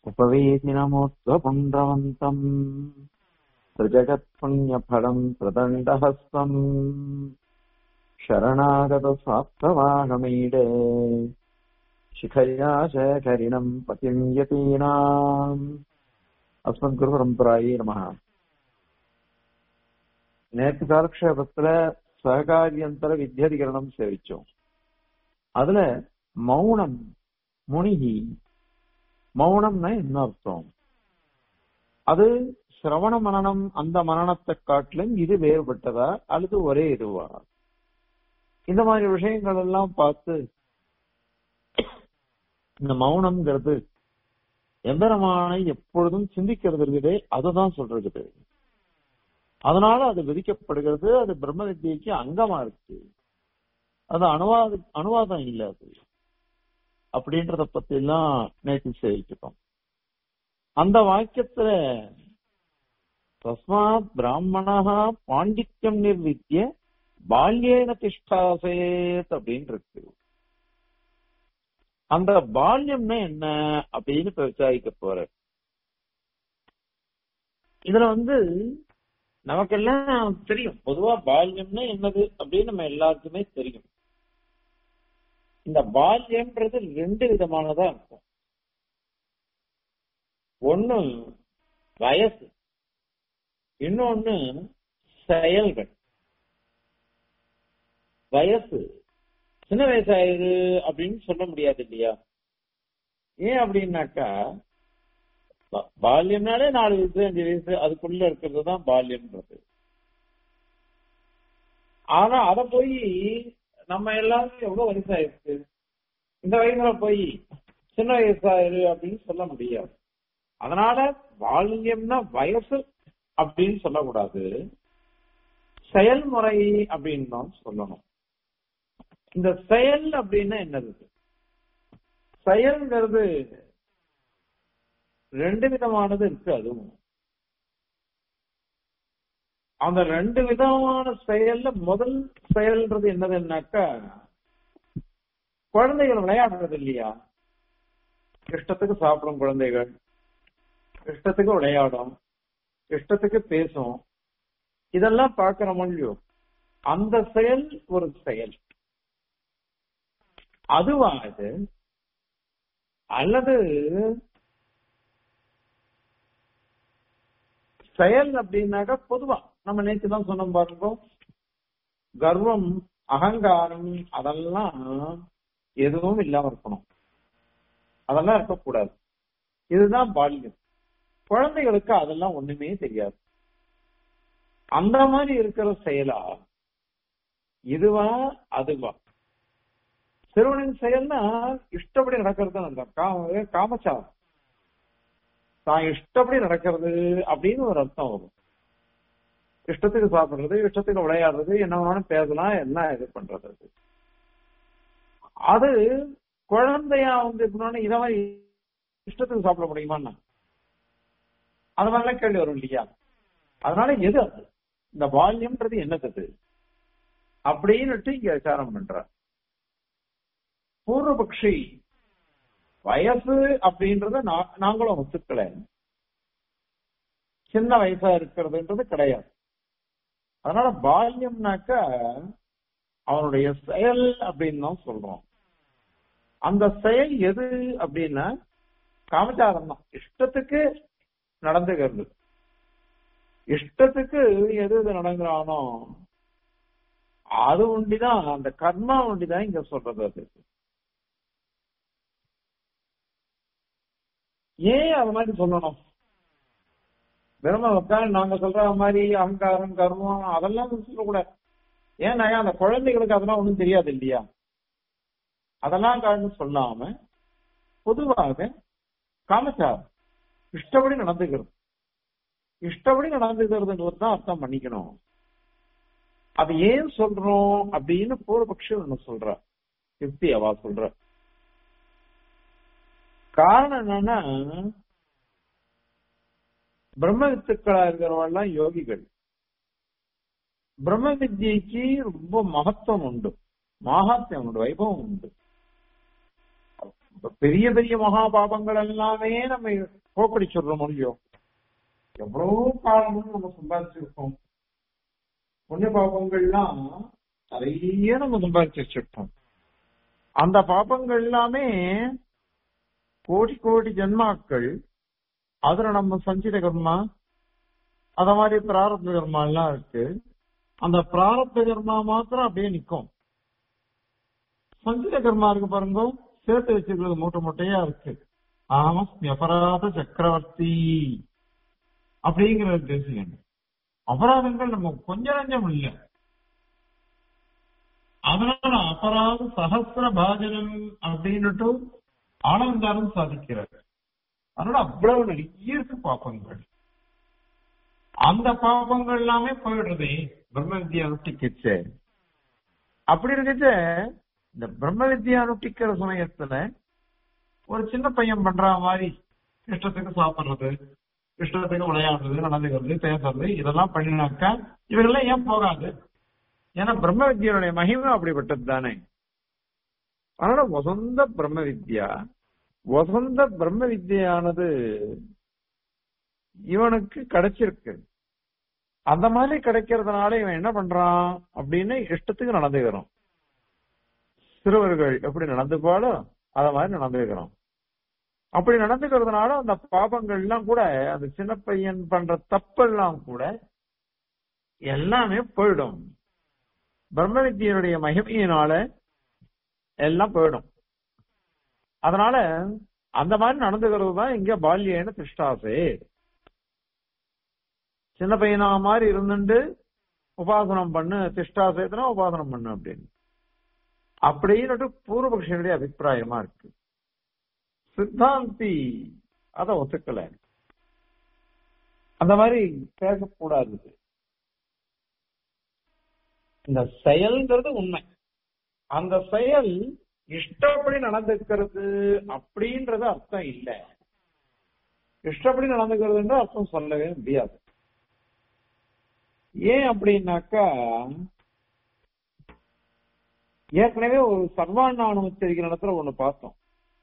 उपवेदिनमोत्वपुण्ड्रवन्तम् त्रिजगत्पुण्यफलम् प्रदण्डहस्तम् शरणागतस्वार्थवाहमीडे शिखया शेखरिणम् पतिम् यतीनाम् அஸ்மத்குருபரம்பராயே நம நேற்று காலக்ஷேபத்துல சககாரியந்தர வித்யாதிகரணம் சேவிச்சோம் அதுல மௌனம் முனிகி மௌனம்னா என்ன அர்த்தம் அது சிரவண மரணம் அந்த மரணத்தை காட்டிலும் இது வேறுபட்டதா அல்லது ஒரே இதுவா இந்த மாதிரி விஷயங்கள் எல்லாம் பார்த்து இந்த மௌனம்ங்கிறது எம்பெருமானை எப்பொழுதும் சிந்திக்கிறது இருக்குதே அதுதான் சொல்றது அதனால அது விதிக்கப்படுகிறது அது பிரம்ம வித்தியைக்கு அங்கமா இருக்கு அது அணுவாத அணுவாதம் இல்ல அது அப்படின்றத பத்தி எல்லாம் நேற்று சேவிக்கிட்டோம் அந்த வாக்கியத்துல தஸ்மாத் பிராமணா பாண்டித்யம் நிர்வித்திய பால்யேன திஷ்டாசேத் அப்படின்னு இருக்கு அந்த பால்யம்னா என்ன அப்படின்னு இப்ப விசாரிக்க போற இதுல வந்து நமக்கெல்லாம் தெரியும் பொதுவா பால்யம்னா என்னது அப்படின்னு நம்ம எல்லாருக்குமே தெரியும் இந்த பால்யம்ன்றது ரெண்டு விதமானதா இருக்கும் ஒண்ணு வயசு இன்னொன்னு செயல்கள் வயசு சின்ன வயசாயிரு அப்படின்னு சொல்ல முடியாது இல்லையா ஏன் அப்படின்னாக்கா பால்யம்னாலே நாலு வயசு அஞ்சு வயசு அதுக்குள்ள இருக்கிறது தான் பால்யம்ன்றது ஆனா அத போய் நம்ம எல்லாரும் எவ்வளவு வயசாயிருக்கு இந்த வயசுல போய் சின்ன வயசாயிரு அப்படின்னு சொல்ல முடியாது அதனால பால்யம்னா வயசு அப்படின்னு சொல்லக்கூடாது செயல்முறை அப்படின்னு தான் சொல்லணும் இந்த செயல் அப்படின்னா என்னது செயல்ங்கிறது ரெண்டு விதமானது இருக்கு அதுவும் அந்த ரெண்டு விதமான செயல்ல முதல் செயல்ன்றது என்னதுன்னாக்கா குழந்தைகள் விளையாடுறது இல்லையா இஷ்டத்துக்கு சாப்பிடும் குழந்தைகள் இஷ்டத்துக்கு விளையாடும் இஷ்டத்துக்கு பேசும் இதெல்லாம் பார்க்கிற மொழியும் அந்த செயல் ஒரு செயல் அதுவா இது அல்லது செயல் அப்படின்னாக்கா பொதுவா நம்ம நேற்று தான் சொன்னோம் பாருங்க கர்வம் அகங்காரம் அதெல்லாம் எதுவும் இல்லாம இருக்கணும் அதெல்லாம் இருக்கக்கூடாது இதுதான் பால்யம் குழந்தைகளுக்கு அதெல்லாம் ஒண்ணுமே தெரியாது அந்த மாதிரி இருக்கிற செயலா இதுவா அதுவா சிறுவனின் செயல்னா இஷ்டப்படி நடக்கிறது காம காமச்சாரம் தான் இஷ்டப்படி நடக்கிறது அப்படின்னு ஒரு அர்த்தம் வரும் இஷ்டத்துக்கு சாப்பிடுறது இஷ்டத்துக்கு விளையாடுறது என்ன வேணாலும் பேசலாம் எல்லாம் இது பண்றது அது குழந்தையா வந்து எப்படின்னா இத மாதிரி இஷ்டத்துக்கு சாப்பிட முடியுமா அது மாதிரிலாம் கேள்வி வரும் இல்லையா அதனால எது அது இந்த பால்யம்ன்றது என்னது அப்படின்னுட்டு இங்க விசாரம் பண்ற பூர்வபக்ஷி வயசு அப்படின்றத நாங்களும் ஒத்துக்கல சின்ன வயசா இருக்கிறதுன்றது கிடையாது அதனால பால்யம்னாக்க அவனுடைய செயல் அப்படின்னு தான் சொல்றோம் அந்த செயல் எது அப்படின்னா காமச்சாரம் தான் இஷ்டத்துக்கு நடந்துகிறது இஷ்டத்துக்கு எது எது நடங்குறானோ அது ஒண்டிதான் அந்த கர்மா ஒண்டிதான் இங்க சொல்றது அது ஏன் அது மாதிரி சொல்லணும் வெறும உட்காந்து நாங்க சொல்ற மாதிரி அகங்காரம் கர்மம் அதெல்லாம் சொல்லக்கூடாது ஏன்னா அந்த குழந்தைகளுக்கு அதெல்லாம் ஒண்ணும் தெரியாது இல்லையா அதெல்லாம் காரணம் சொல்லாம பொதுவாக காமச்சாரம் இஷ்டப்படி நடந்துக்கிறது இஷ்டப்படி நடந்துக்கிறதுன்றது தான் அர்த்தம் பண்ணிக்கணும் அது ஏன் சொல்றோம் அப்படின்னு பூர்வபக்ஷம் ஒண்ணு சொல்ற யுக்தி அவா சொல்ற காரணம் என்னன்னா பிரம்ம வித்துக்களா இருக்கிறவெல்லாம் யோகிகள் பிரம்ம வித்யைக்கு ரொம்ப மகத்துவம் உண்டு மாகாத்தியம் உண்டு வைபவம் உண்டு பெரிய பெரிய மகா பாபங்கள் எல்லாமே நம்ம போக்கடிச்சிடுறோம் முடியும் எவ்வளவு காலமும் நம்ம சம்பாதிச்சிருக்கோம் புண்ணிய பாபங்கள்லாம் நிறைய நம்ம சம்பாதிச்சு வச்சிருக்கோம் அந்த பாபங்கள் எல்லாமே கோடி கோடி ஜென்மாக்கள் அதுல நம்ம சஞ்சித கர்மா அத மாதிரி பிராரப்த கர்மா எல்லாம் இருக்கு அந்த பிராரப்த கர்மா மாத்திரம் அப்படியே நிக்கும் சஞ்சித கர்மா இருக்கு பாருங்க சேர்த்து வச்சிருக்கிறது மூட்டை மூட்டையா இருக்கு ஆமஸ்மி அபராத சக்கரவர்த்தி அப்படிங்கிறது பேசுகிறேன் அபராதங்கள் நம்ம கொஞ்சம் நஞ்சம் இல்ல அதனால அபராத சகசிர பாஜனம் அப்படின்னுட்டு ஆனந்தாரம் சாதிக்கிறார் அதனால அவ்வளவு நிறைய இருக்கு பாப்பங்கள் அந்த பாப்பங்கள் எல்லாமே போயிடுறது பிரம்ம வித்யா அனுஷ்டிக்கச்சு அப்படி இருக்கச்ச இந்த பிரம்ம வித்யா அனுஷ்டிக்கிற சமயத்துல ஒரு சின்ன பையன் பண்ற மாதிரி இஷ்டத்துக்கு சாப்பிடுறது இஷ்டத்துக்கு விளையாடுறது நடந்துக்கிறது பேசுறது இதெல்லாம் பண்ணினாக்கா இவரெல்லாம் ஏன் போகாது ஏன்னா பிரம்ம வித்யாவுடைய மகிமை அப்படிப்பட்டது தானே அதனால வசந்த பிரம்ம வித்யா வசந்த பிரம்ம வித்யானது இவனுக்கு கிடைச்சிருக்கு அந்த மாதிரி கிடைக்கிறதுனால இவன் என்ன பண்றான் அப்படின்னு இஷ்டத்துக்கு நடந்துக்கிறோம் சிறுவர்கள் எப்படி நடந்துக்குவாளோ அத மாதிரி நடந்துக்கிறோம் அப்படி நடந்துக்கிறதுனால அந்த பாபங்கள் எல்லாம் கூட அந்த சின்ன பையன் பண்ற தப்பெல்லாம் கூட எல்லாமே போயிடும் பிரம்ம வித்தியனுடைய மகிமையினால எல்லாம் போயிடும் அதனால அந்த மாதிரி நடந்துக்கிறது தான் இங்க பால்யேன திஷ்டாசே சின்ன பையனா மாதிரி இருந்துட்டு உபாசனம் பண்ணு திஷ்டாசேத்தனா உபாசனம் பண்ணு அப்படின்னு அப்படின்னு பூர்வபக்ஷனுடைய அபிப்பிராயமா இருக்கு சித்தாந்தி அத ஒத்துக்கல அந்த மாதிரி பேசக்கூடாது இந்த செயல்ங்கிறது உண்மை அந்த செயல் இஷ்டப்படி நடந்துக்கிறது அப்படின்றது அர்த்தம் இல்ல இஷ்டப்படி நடந்துக்கிறதுன்ற அர்த்தம் சொல்லவே முடியாது ஏன் அப்படின்னாக்கா ஏற்கனவே ஒரு சர்வாண்ணானுமச்சரிக்கிற இடத்துல ஒண்ணு பார்த்தோம்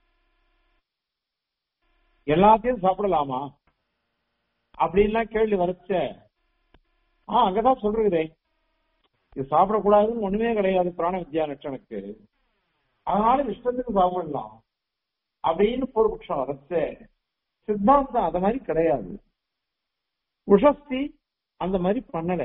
எல்லாத்தையும் சாப்பிடலாமா அப்படின்லாம் கேள்வி வரைச்ச ஆஹ் அங்கதான் சொல்றதே இது சாப்பிடக்கூடாதுன்னு ஒண்ணுமே கிடையாது பிராண வித்யா லட்சணுக்கு அதனால இஷ்டத்துக்கு சாப்பிடலாம் அப்படின்னு பூர்வபக்ஷம் வரைச்ச சித்தாந்தம் அத மாதிரி கிடையாது உஷஸ்தி அந்த மாதிரி பண்ணல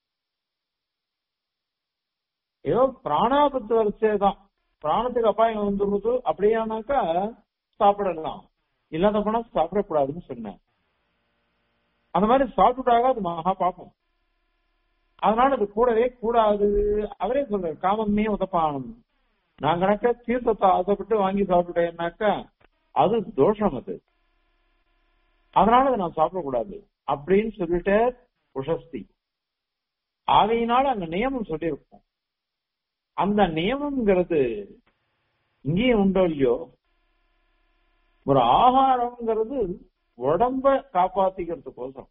ஏதோ பிராணாபத்து வரிசைதான் பிராணத்துக்கு அபாயம் வந்துருது அப்படியானாக்கா சாப்பிடலாம் இல்லாத போனா சாப்பிடக்கூடாதுன்னு சொன்னேன் அந்த மாதிரி சாப்பிட்டுட்டாக அது மகா பாப்போம் அதனால அது கூடவே கூடாது அவரே சொல்ற காமமே உதப்பானம் நான் கணக்க தீர்த்தத்தை ஆசைப்பட்டு வாங்கி சாப்பிட்டேன்னாக்கா அது தோஷம் அது அதனால அதை நான் சாப்பிடக்கூடாது அப்படின்னு சொல்லிட்டு உஷஸ்தி ஆகையினால அங்க நியமம் சொல்லியிருக்கோம் அந்த நியமம்ங்கிறது இங்கேயும் உண்டோ இல்லையோ ஒரு ஆகாரம்ங்கிறது உடம்ப காப்பாத்திக்கிறதுக்கோசரம்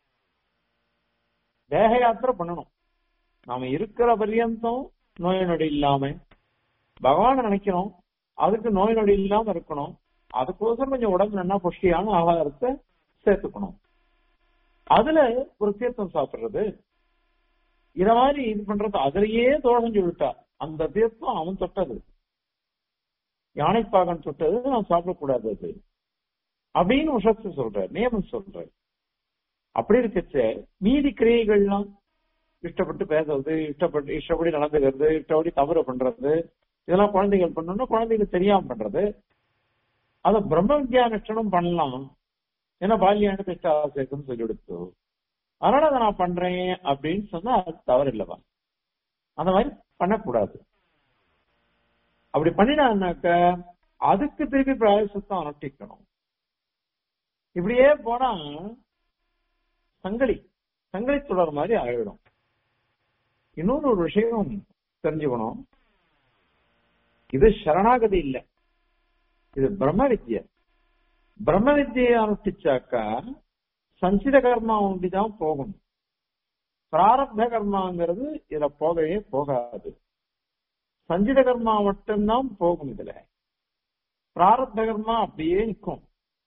தேக யாத்திரை பண்ணணும் நாம இருக்கிற பர்யந்தம் நோய் நொடி இல்லாம பகவான நினைக்கணும் அதுக்கு நோய் நொடி இல்லாம இருக்கணும் அதுக்கோசரம் கொஞ்சம் உடம்பு நல்லா புஷ்டியான ஆகாரத்தை சேர்த்துக்கணும் அதுல ஒரு தீர்த்தம் சாப்பிடுறது இத மாதிரி இது பண்றது அதுலயே தோஷம் சொல்லிட்டா அந்த தீர்த்தம் அவன் தொட்டது யானைப்பாகன் தொட்டது நான் சாப்பிடக்கூடாது அது அப்படின்னு உஷத்து சொல்ற நியமம் சொல்ற அப்படி இருக்கச்ச மீதி கிரியைகள்லாம் இஷ்டப்பட்டு பேசுறது இஷ்டப்பட்டு இஷ்டப்படி நடந்துக்கிறது இஷ்டப்படி தவறு பண்றது இதெல்லாம் குழந்தைகள் பண்ணணும்னா குழந்தைகள் தெரியாம பண்றது அத பிரம்ம வித்யா லட்சணம் பண்ணலாம் ஏன்னா பால்யான திட்ட ஆசைக்குன்னு சொல்லி கொடுத்து அதனால அதை நான் பண்றேன் அப்படின்னு சொன்னா அது தவறு இல்லவா அந்த மாதிரி பண்ணக்கூடாது அப்படி பண்ணினாக்க அதுக்கு திருப்பி பிராயசத்தம் அனுஷ்டிக்கணும் இப்படியே போனா சங்கிலி சங்கிலி தொடர் மாதிரி ஆகிடும் இன்னொரு ஒரு விஷயம் தெரிஞ்சுக்கணும் இது சரணாகதி இல்ல இது பிரம்ம வித்யா பிரம்ம வித்தியை அனுஷ்டிச்சாக்கா சஞ்சித கர்மா ஒண்டிதான் போகும் பிராரப்த கர்மாங்கிறது இதுல போகவே போகாது சஞ்சித கர்மா மட்டும்தான் போகும் இதுல பிராரப்த கர்மா அப்படியே நிற்கும்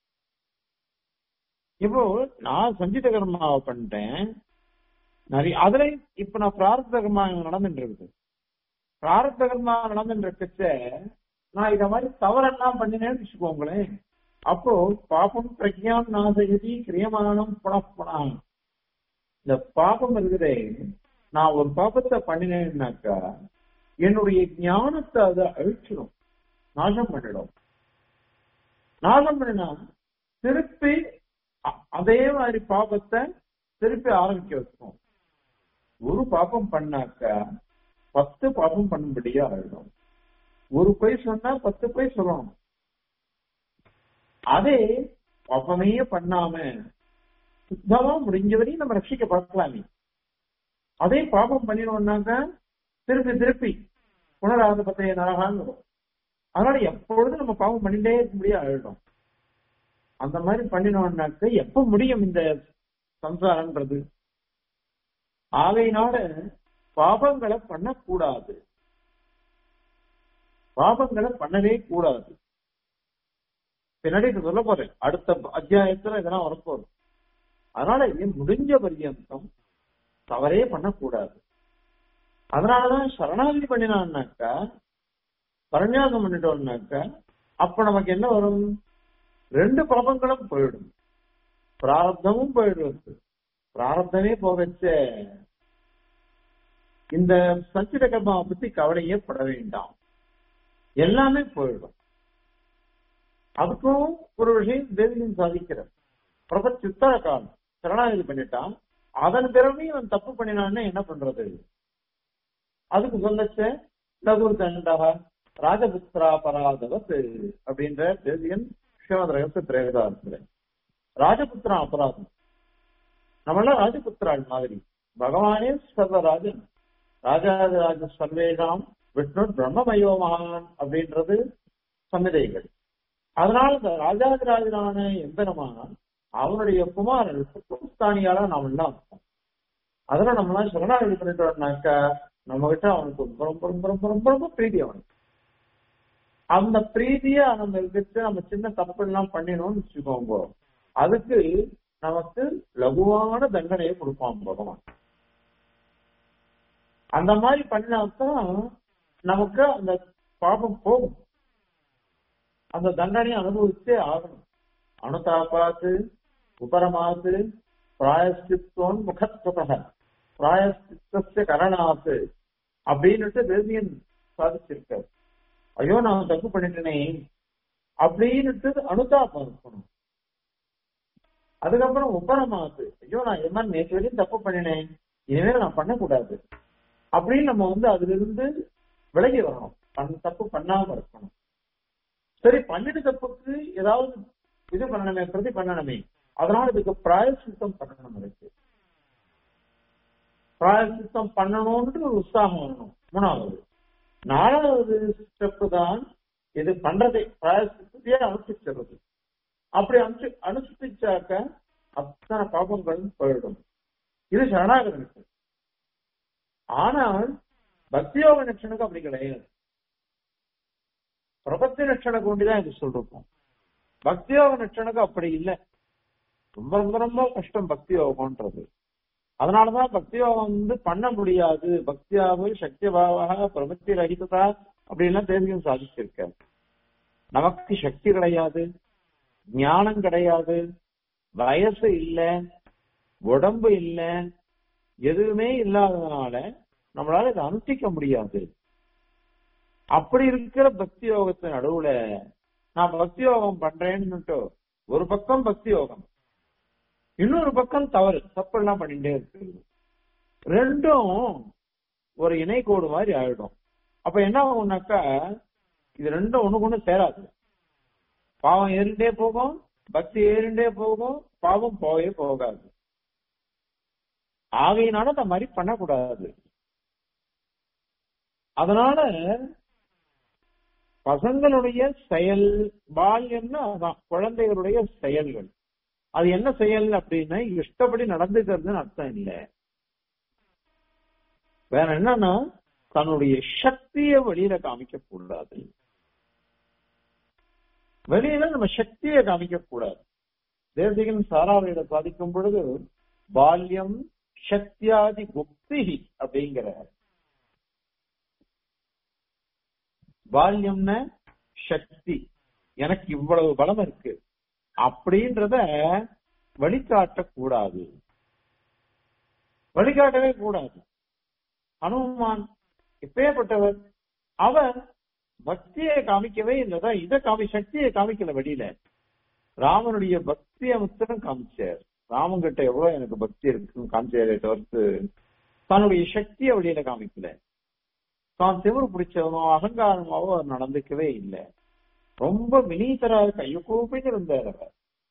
இப்போ நான் சஞ்சித கர்மாவை பண்ணிட்டேன் நிறைய அதுல இப்ப நான் பிராரப்த கர்மா நடந்துட்டு இருக்குது பிராரப்த கர்மா நடந்துட்டு இருக்கச்ச நான் இத மாதிரி தவறெல்லாம் பண்ணினேன்னு வச்சுக்கோங்களேன் அப்போ பாபம் பிரக்ஞாம் நாசகதி கிரியமானம் புனப்புனா இந்த பாபம் இருக்குதே நான் ஒரு பாபத்தை பண்ணினேன்னாக்கா என்னுடைய ஞானத்தை அதை அழிச்சிடும் நாசம் பண்ணிடும் நாசம் பண்ணினா திருப்பி அ- அதே மாதிரி பாபத்தை திருப்பி ஆரம்பிக்க வைக்கும் ஒரு பாபம் பண்ணாக்கா பத்து பாபம் பண்ணும்படியா ஆயிடும் ஒரு பொய் சொன்னா பத்து பொய் சொல்லணும் அதே பாப்பமே பண்ணாம சுத்தமா முடிஞ்ச வரையும் நம்ம ரட்சிக்க பார்க்கலாமே அதே பாபம் பண்ணினோம்னாக்கா திருப்பி திருப்பி புனராத பத்தைய நரகான்னு வரும் அதனால எப்பொழுதும் நம்ம பாவம் பண்ணிட்டே இருக்க முடியாது ஆயிடும் அந்த மாதிரி பண்ணினோம்னாக்க எப்ப முடியும் இந்த சம்சாரம்ன்றது ஆகையினால பாபங்களை பண்ணக்கூடாது பாபங்களை பண்ணவே கூடாது பின்னாடி இதை சொல்ல போறேன் அடுத்த அத்தியாயத்துல இதெல்லாம் வரப்போகுது அதனால இது முடிஞ்ச பர்யந்தம் தவறே பண்ணக்கூடாது அதனாலதான் சரணாகதி பண்ணினான்னாக்கா பரநியாசம் பண்ணிட்டோம்னாக்கா அப்ப நமக்கு என்ன வரும் ரெண்டு பாபங்களும் போயிடும் பிராரப்தமும் போயிடுவது பிராரப்தமே போகச்ச இந்த சஞ்சித கர்மாவை பத்தி கவலையே பட வேண்டாம் எல்லாமே போயிடும் அதுக்கும் ஒரு விஷயம் தேவியும் சாதிக்கிறார் பிரபத் சித்தர காலம் சரணாகதி பண்ணிட்டான் அதன் பிறகு இவன் தப்பு பண்ணினான்னு என்ன பண்றது அதுக்கு சொல்லச்ச லகு தண்டா ராஜபுத்திரா பராதவத் அப்படின்ற தேசியன் ஸ்ரீமத் ரகசிய பிரேதாரத்துல ராஜபுத்திரா அபராதம் நம்மளாம் ராஜபுத்திராள் மாதிரி பகவானே சர்வராஜன் ராஜாதிராஜ சர்வேஷாம் விஷ்ணு பிரம்மமயோ மகான் அப்படின்றது சமிதைகள் அதனால இந்த ராஜாதிராஜனான எம்பெருமான் அவனுடைய குமாரன் புத்தகஸ்தானியால நாம் எல்லாம் இருக்கோம் அதெல்லாம் நம்மளாம் சரணாகதி பண்ணிட்டோம்னாக்கா நம்ம கிட்ட அவனுக்கு ரொம்ப ரொம்ப ரொம்ப ரொம்ப ரொம்ப ரொம்ப பிரீதி அவனுக்கு அந்த பிரீதிய நம்ம வச்சு நம்ம சின்ன தப்பு எல்லாம் பண்ணினோம்னு வச்சுக்கோங்க அதுக்கு நமக்கு லகுவான தண்டனையை கொடுப்பான் பகவான் அந்த மாதிரி பண்ணாதான் நமக்கு அந்த பாபம் போகும் அந்த தண்டனையை அனுபவிச்சே ஆகணும் அனுதாபாத்து உபரமாத்து பிராயஷ்டித்வம் முகத்வத பிராயஷ்டித்த கரணாத்து அப்படின்னுட்டு தேசியன் சாதிச்சிருக்காரு ஐயோ நான் தப்பு பண்ணிட்டேனே அப்படின்னுட்டு அனுதாபம் இருக்கணும் அதுக்கப்புறம் உபரமாத்து ஐயோ நான் இது மாதிரி நேற்று வரையும் தப்பு பண்ணினேன் இனிமேல் நான் பண்ணக்கூடாது அப்படின்னு நம்ம வந்து அதுல இருந்து விலகி வரணும் பண்ண தப்பு பண்ணாம இருக்கணும் சரி பண்ணிட்டு தப்புக்கு ஏதாவது இது பண்ணணுமே பிரதி பண்ணணுமே அதனால இதுக்கு பிராயசித்தம் பண்ணணும் இருக்கு பிராயசித்தம் பண்ணணும்னு ஒரு உற்சாகம் வரணும் மூணாவது நாலாவது ஸ்டெப் தான் இது பண்றதை பிராயசித்தையே அனுஷ்டிச்சிடுறது அப்படி அனுஷ்டி அனுஷ்டிச்சாக்க அத்தனை பாபங்களும் போயிடும் இது சரணாகதனுக்கு ஆனால் பக்தியோக நட்சனுக்கு அப்படி கிடையாது பிரபத்தி நட்சனுக்கு ஒண்டிதான் இது சொல்றோம் பக்தியோக நட்சனுக்கு அப்படி இல்லை ரொம்ப ரொம்ப ரொம்ப கஷ்டம் பக்தி யோகம்ன்றது அதனாலதான் பக்தி யோகம் வந்து பண்ண முடியாது பக்தியாவு சக்தி பாவா பிரபத்தி ரகிததா அப்படின்லாம் தேசியம் சாதிச்சிருக்க நமக்கு சக்தி கிடையாது ஞானம் கிடையாது வயசு இல்ல உடம்பு இல்ல எதுவுமே இல்லாததுனால நம்மளால இதை அனுஷ்டிக்க முடியாது அப்படி இருக்கிற பக்தி யோகத்தின் நடுவுல நான் பக்தி யோகம் பண்றேன்னு ஒரு பக்கம் பக்தி யோகம் இன்னொரு பக்கம் தவறு தப்பெல்லாம் பண்ணிட்டே இருக்கு ரெண்டும் ஒரு இணைக்கோடு மாதிரி ஆயிடும் அப்ப என்ன ஆகும்னாக்கா இது ரெண்டும் ஒண்ணுக்கு ஒண்ணு சேராது பாவம் ஏறிண்டே போகும் பக்தி ஏறிண்டே போகும் பாவம் போகவே போகாது ஆகையினால அந்த மாதிரி பண்ணக்கூடாது அதனால பசங்களுடைய செயல் பால்யம்னா அதான் குழந்தைகளுடைய செயல்கள் அது என்ன செயல் அப்படின்னா இஷ்டப்படி நடந்துக்கிறதுன்னு அர்த்தம் இல்ல வேற என்னன்னா தன்னுடைய சக்தியை வெளியில காமிக்க கூடாது வெளியில நம்ம சக்தியை காமிக்க கூடாது தேசிகன் சாராவளியில சாதிக்கும் பொழுது பால்யம் சக்தியாதி குப்தி அப்படிங்கிற பால்யம்னா சக்தி எனக்கு இவ்வளவு பலம் இருக்கு அப்படின்றத வழிகாட்டக்கூடாது வழிகாட்டவே கூடாது ஹனுமான் எப்பேற்பட்டவர் அவர் பக்தியை காமிக்கவே இல்லதான் இதை காமி சக்தியை காமிக்கல வெளியில ராமனுடைய பக்தியை மாத்திரம் காமிச்சார் ராமன் கிட்ட எவ்வளவு எனக்கு பக்தி இருக்குன்னு காமிச்சாரே தவிர்த்து தன்னுடைய சக்தியை வெளியில காமிக்கல தான் திமிரு பிடிச்சவனோ அகங்காரமாவோ அவர் நடந்துக்கவே இல்லை ரொம்ப வினீதராக கையை கூப்பிட்டு இருந்தார் அவர்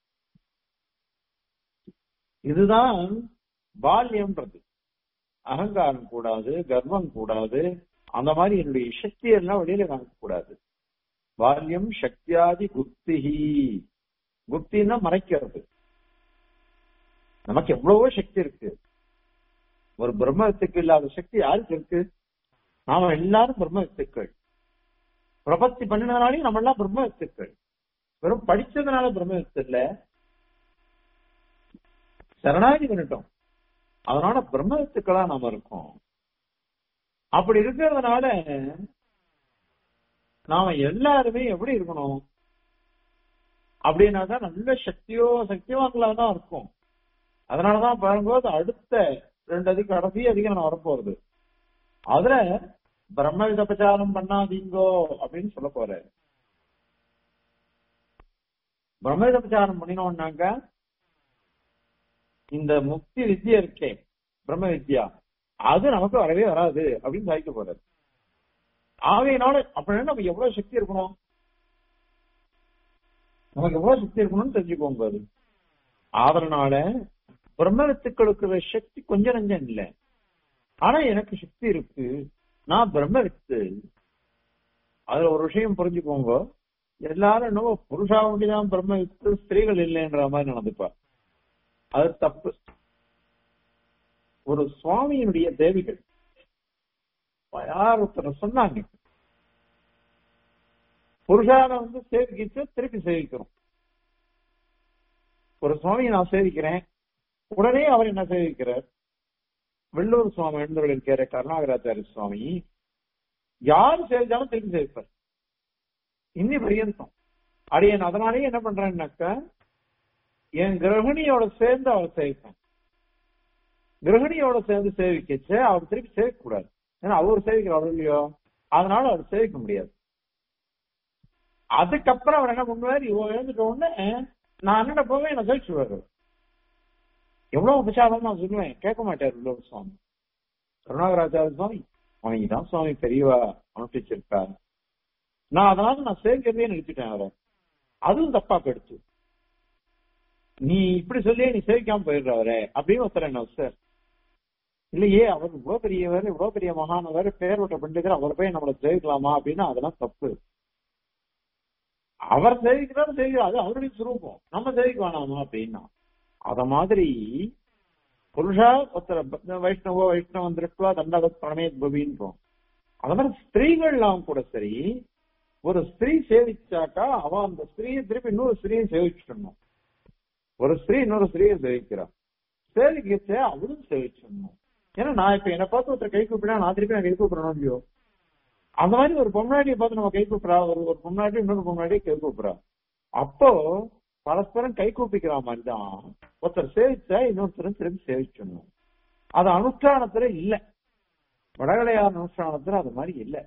இதுதான் பால்யம்ன்றது அகங்காரம் கூடாது கர்வம் கூடாது அந்த மாதிரி என்னுடைய சக்தி எல்லாம் வெளியில காமிக்க கூடாது பால்யம் சக்தியாதி குப்திஹி குப்தின்னா மறைக்கிறது நமக்கு எவ்வளவோ சக்தி இருக்கு ஒரு பிரம்மத்துக்கு இல்லாத சக்தி யாருக்கு இருக்கு நாம எல்லாரும் பிரம்மத்துக்கள் பிரபத்தி பண்ணினதுனாலையும் நம்ம எல்லாம் பிரம்மத்துக்கள் வெறும் படிச்சதுனால பிரம்மத்து இல்ல சரணாகி பண்ணிட்டோம் அதனால பிரம்மத்துக்களா நாம இருக்கோம் அப்படி இருக்கிறதுனால நாம எல்லாருமே எப்படி இருக்கணும் அப்படின்னாக்கா நல்ல சக்தியோ சக்திவான்களா தான் இருக்கும் அதனாலதான் பாரும்போது அடுத்த ரெண்டு அதிக கடைசி அதிகம் வரப்போறது அதுல பிரம்ம விதபச்சாரம் பண்ணாதீங்கோ அப்படின்னு சொல்ல போறாரு பிரம்ம விதபச்சாரம் பண்ணினோம்னாக்க இந்த முக்தி வித்யா இருக்கே பிரம்ம வித்யா அது நமக்கு வரவே வராது அப்படின்னு சாதிக்க போறாரு ஆகையினால அப்படின்னா நம்ம எவ்வளவு சக்தி இருக்கணும் நமக்கு எவ்வளவு சக்தி இருக்கணும்னு தெரிஞ்சுக்கோங்க அது அதனால பிரம்மவித்துக்களுக்கு சக்தி கொஞ்சம் நஞ்சம் இல்ல ஆனா எனக்கு சக்தி இருக்கு நான் பிரம்மவித்து அதுல ஒரு விஷயம் புரிஞ்சுக்கோங்க எல்லாரும் என்னவோ புருஷா ஒண்டிதான் பிரம்மவித்து ஸ்திரீகள் இல்லைன்ற மாதிரி நடந்துப்பா அது தப்பு ஒரு சுவாமியினுடைய தேவிகள் யார் ஒருத்தர் சொன்னாங்க புருஷால வந்து சேவிக்கிச்சு திருப்பி சேவிக்கிறோம் ஒரு சுவாமியை நான் சேவிக்கிறேன் உடனே அவர் என்ன சேவிக்கிறார் வெள்ளூர் சுவாமி எழுந்தவர்கள் இருக்கிற கருணாகராச்சாரிய சுவாமி யார் சேவிச்சாலும் திருப்பி சேவிப்பார் இன்னி பரியந்தம் அடியன் அதனாலேயே என்ன பண்றேன்னாக்கா என் கிரகணியோட சேர்ந்து அவர் சேவிப்பேன் கிரகணியோட சேர்ந்து சேவிக்கச்சு அவர் திருப்பி சேவிக்க கூடாது ஏன்னா அவர் சேவிக்கிறார் இல்லையோ அதனால அவர் சேவிக்க முடியாது அதுக்கப்புறம் அவர் என்ன பண்ணுவார் இவன் எழுந்துட்ட உடனே நான் அண்ணன போவேன் என்ன சேவிச்சுவாரு எவ்வளவு உபசாரம் நான் சொல்லுவேன் கேட்க மாட்டார் உள்ள சுவாமி கருணாகராச்சாரிய சுவாமி அவன் தான் சுவாமி பெரியவா அனுப்பிச்சிருக்கா நான் அதனால நான் சேவிக்கிறதே நிறுத்திட்டேன் அவரை அதுவும் தப்பா போயிடுச்சு நீ இப்படி சொல்லி நீ சேவிக்காம போயிடுற அவரை அப்படின்னு ஒருத்தர் என்ன சார் இல்லையே அவர் இவ்வளவு பெரியவர் இவ்வளவு பெரிய மகானவர் பேர் விட்ட பண்டிதர் அவரை போய் நம்மளை சேவிக்கலாமா அப்படின்னா அதெல்லாம் தப்பு அவர் சேவிக்கிறார் சேவிக்கிறார் அது அவருடைய சுரூபம் நம்ம சேவிக்க வேணாமா அப்படின்னா அத மாதிரி புருஷா ஒருத்தர் வைஷ்ணவோ வைஷ்ணவம் திருஷ்டுவா தண்டவத் பிரணமேத் பவின்றோம் அத மாதிரி ஸ்திரீகள்லாம் கூட சரி ஒரு ஸ்திரீ சேவிச்சாக்கா அவ அந்த ஸ்திரீயை திருப்பி இன்னொரு ஸ்திரீயை சேவிச்சிடணும் ஒரு ஸ்திரீ இன்னொரு ஸ்திரீயை சேவிக்கிறான் சேவிக்கச்சே அவளும் சேவிச்சிடணும் ஏன்னா நான் இப்ப என்ன பார்த்து ஒருத்தர் கை கூப்பிடா நான் திருப்பி நான் கை கூப்பிடணும் இல்லையோ அந்த மாதிரி ஒரு பொம்னாடியை பார்த்து நம்ம கை கூப்பிடா ஒரு ஒரு பொம்னாடி இன்னொரு பொம்னாடியை கை கூப்பிடா அப்போ பரஸ்பரம் கை கூப்பிக்கிற மாதிரி தான் ஒருத்தர் சேவிச்சா இன்னொருத்தரும் திரும்பி சேவிச்சிடணும் அது அனுஷ்டானத்துல இல்ல வடகலையார் அனுஷ்டானத்துல அது மாதிரி இல்ல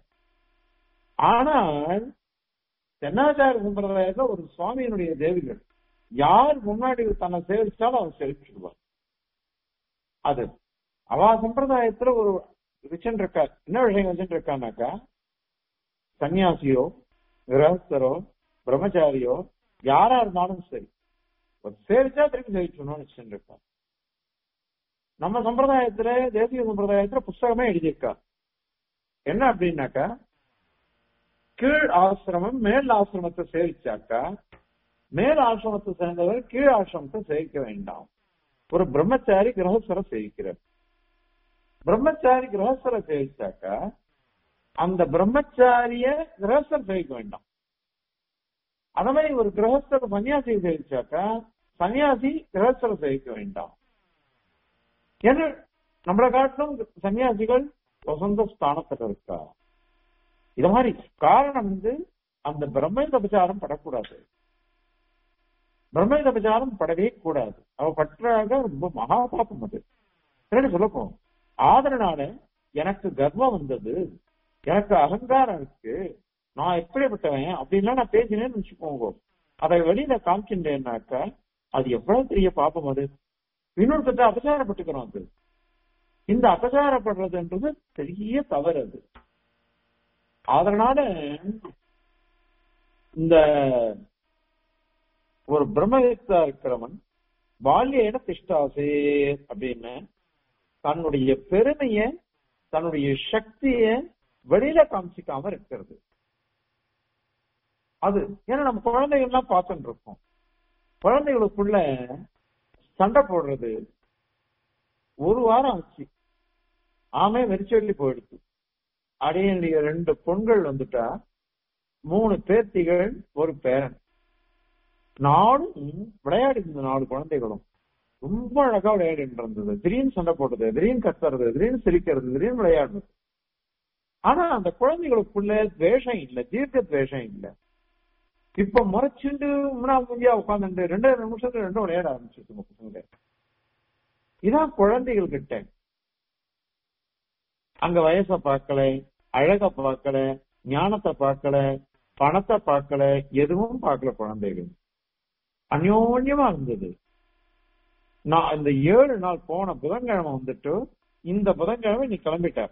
ஆனால் தென்னாச்சார சம்பிரதாயத்துல ஒரு சுவாமியினுடைய தேவிகள் யார் முன்னாடி தன்னை சேவிச்சாலும் அவர் சேவிச்சிடுவார் அது அவ சம்பிரதாயத்துல ஒரு விஷயம் இருக்கா என்ன விஷயம் வச்சுட்டு இருக்கானாக்கா சன்னியாசியோ கிரகஸ்தரோ பிரம்மச்சாரியோ யாரா இருந்தாலும் சரி சேவிச்சா திருப்பி சேவிச்சணும்னு வச்சுட்டு இருக்கா நம்ம சம்பிரதாயத்துல தேசிய சம்பிரதாயத்துல புஸ்தகமே எழுதியிருக்கா என்ன அப்படின்னாக்கா கீழ் ஆசிரமம் மேல் ஆசிரமத்தை சேவிச்சாக்கா மேல் ஆசிரமத்தை சேர்ந்தவர் கீழ் ஆசிரமத்தை சேவிக்க வேண்டாம் ஒரு பிரம்மச்சாரி கிரகஸ்வரை சேவிக்கிறார் பிரம்மச்சாரி கிரகஸ்வரை சேவிச்சாக்கா அந்த பிரம்மச்சாரிய கிரகஸ்தர் சேவிக்க வேண்டாம் அத மாதிரி ஒரு கிரகஸ்தர் சன்னியாசியை சேவிச்சாக்கா சன்னியாசி கிரகஸ்தரை சேவிக்க வேண்டாம் ஏன்னா நம்மளை காட்டிலும் சன்னியாசிகள் வசந்த ஸ்தானத்துல இருக்கா இது மாதிரி காரணம் வந்து அந்த பிரம்மேந்த பிரச்சாரம் படக்கூடாது பிரம்மேந்த பிரச்சாரம் படவே கூடாது அவ பற்றாக ரொம்ப மகா பாப்பம் அது என்னன்னு சொல்லப்போம் ஆதரனால எனக்கு கர்வம் வந்தது எனக்கு அகங்காரம் இருக்கு நான் எப்படிப்பட்டவன் அப்படின்லாம் நான் பேசினேன்னு வச்சுக்கோங்க அதை வெளியில காமிக்கின்றேன்னாக்கா அது எவ்வளவு பெரிய பாப்பம் அது இன்னொருத்த அபச்சாரப்பட்டுக்கிறோம் அது இந்த அபச்சாரப்படுறதுன்றது பெரிய தவறு அது அதனால இந்த ஒரு பிரம்மவித்தா இருக்கிறவன் பால்யேன திஷ்டாசே அப்படின்னு தன்னுடைய பெருமைய தன்னுடைய சக்திய வெளியில காமிச்சிக்காம இருக்கிறது அது ஏன்னா நம்ம குழந்தைகள்லாம் பார்த்துட்டு இருக்கோம் குழந்தைகளுக்குள்ள சண்டை போடுறது ஒரு வாரம் ஆச்சு ஆமே வெறிச்சொல்லி போயிடுச்சு அடையனுடைய ரெண்டு பொண்கள் வந்துட்டா மூணு பேர்த்திகள் ஒரு பேரன் நாடும் விளையாடி இருந்த நாலு குழந்தைகளும் ரொம்ப அழகா விளையாடிட்டு இருந்தது திடீர்னு சண்டை போடுறது திடீர்னு கத்துறது திடீர்னு சிரிக்கிறது திடீர்னு விளையாடுறது ஆனா அந்த குழந்தைகளுக்குள்ள துவேஷம் இல்ல தீர்க்க துவேஷம் இல்ல இப்ப முறைச்சுண்டு முன்னா முந்தியா உட்காந்துட்டு ரெண்டு நிமிஷத்துல ரெண்டும் விளையாட ஆரம்பிச்சிருக்குங்க பசங்க இதான் குழந்தைகள் கிட்ட அங்க வயசை பார்க்கல அழக பார்க்கல ஞானத்தை பார்க்கல பணத்தை பார்க்கல எதுவும் பார்க்கல குழந்தைகள் அந்யோன்யமா இருந்தது நான் இந்த ஏழு நாள் போன புதன்கிழமை வந்துட்டு இந்த புதன்கிழமை நீ கிளம்பிட்டார்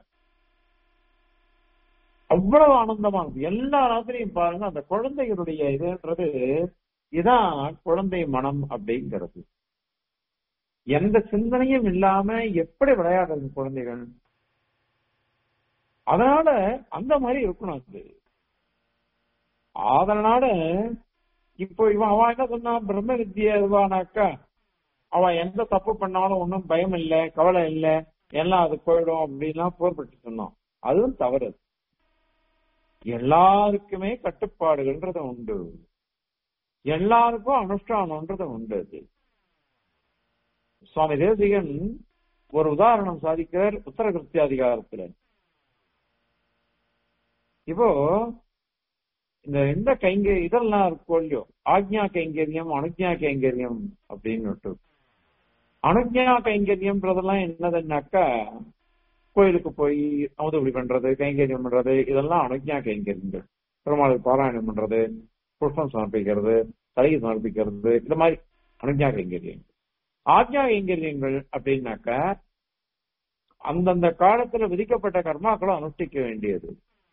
அவ்வளவு ஆனந்தமா இருந்தது எல்லா ராத்திரியும் பாருங்க அந்த குழந்தைகளுடைய இதுன்றது இதான் குழந்தை மனம் அப்படிங்கிறது எந்த சிந்தனையும் இல்லாம எப்படி விளையாடுறது குழந்தைகள் அதனால அந்த மாதிரி இருக்கணும் அது அதனால இப்போ இவன் அவன் என்ன சொன்னான் பிரம்ம வித்தியா இதுவானாக்கா அவன் எந்த தப்பு பண்ணாலும் ஒன்றும் பயம் இல்லை கவலை இல்லை எல்லாம் அது போயிடும் அப்படின்லாம் போர்பட்டு சொன்னான் அதுவும் தவறு எல்லாருக்குமே கட்டுப்பாடுகள்ன்றது உண்டு எல்லாருக்கும் அனுஷ்டானம்ன்றது உண்டு அது சுவாமி தேசிகன் ஒரு உதாரணம் சாதிக்கிறார் உத்தர கிருத்தியாதிகாரத்துல இப்போ இந்த எந்த கைங்க இதெல்லாம் இருக்கும் இல்லையோ ஆக்ஞா கைங்கரியம் அனுஜ்ஞா கைங்கரியம் அப்படின்னு அனுஜ்ஞா கைங்கரியம்ன்றதெல்லாம் என்னதுன்னாக்கா கோயிலுக்கு போய் அமுதுபடி பண்றது கைங்கரியம் பண்றது இதெல்லாம் அனுஜ்ஞா கைங்கரியங்கள் பெருமாளுக்கு பாராயணம் பண்றது புஷ்பம் சமர்ப்பிக்கிறது தலையை சமர்ப்பிக்கிறது இந்த மாதிரி அனுஜ்ஞா கைங்கரியம் ஆக்ஞா கைங்கரியங்கள் அப்படின்னாக்கா அந்தந்த காலத்துல விதிக்கப்பட்ட கர்மாக்களை அனுஷ்டிக்க வேண்டியது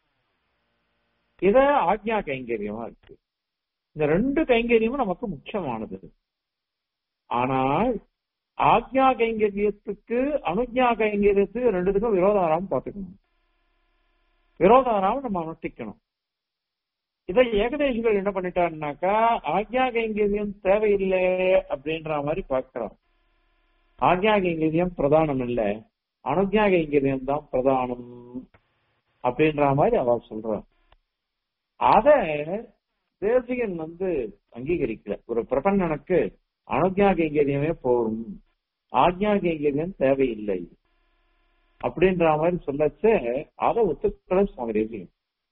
இத ஆக்ஞா கைங்கரியமா இருக்கு இந்த ரெண்டு கைங்கரியமும் நமக்கு முக்கியமானது ஆனால் ஆக்ஞா கைங்கரியத்துக்கு அனுஜ்ஞா கைங்கரியத்துக்கு ரெண்டுத்துக்கும் விரோதாராமம் பார்த்துக்கணும் விரோதாராமம் நம்ம அனுஷ்டிக்கணும் இதை ஏகதேசிகள் என்ன பண்ணிட்டாருனாக்கா ஆக்ஞா கைங்கரியம் தேவையில்லை அப்படின்ற மாதிரி பார்க்கிறோம் ஆக்ஞா கைங்கரியம் பிரதானம் இல்லை அனுஜ்ஞா கைங்கரியம் தான் பிரதானம் அப்படின்ற மாதிரி அவ சொல்றான் அத தேசிகன் வந்து அங்கீகரிக்கல ஒரு பிரபஞ்சனுக்கு அனுஜ்ஞா கைங்கரியமே போரும் ஆக்ஞா கைங்கரியம் தேவையில்லை அப்படின்ற மாதிரி சொல்லச்சே அதை ஒத்துக்களை சுவாமி தேசிகன்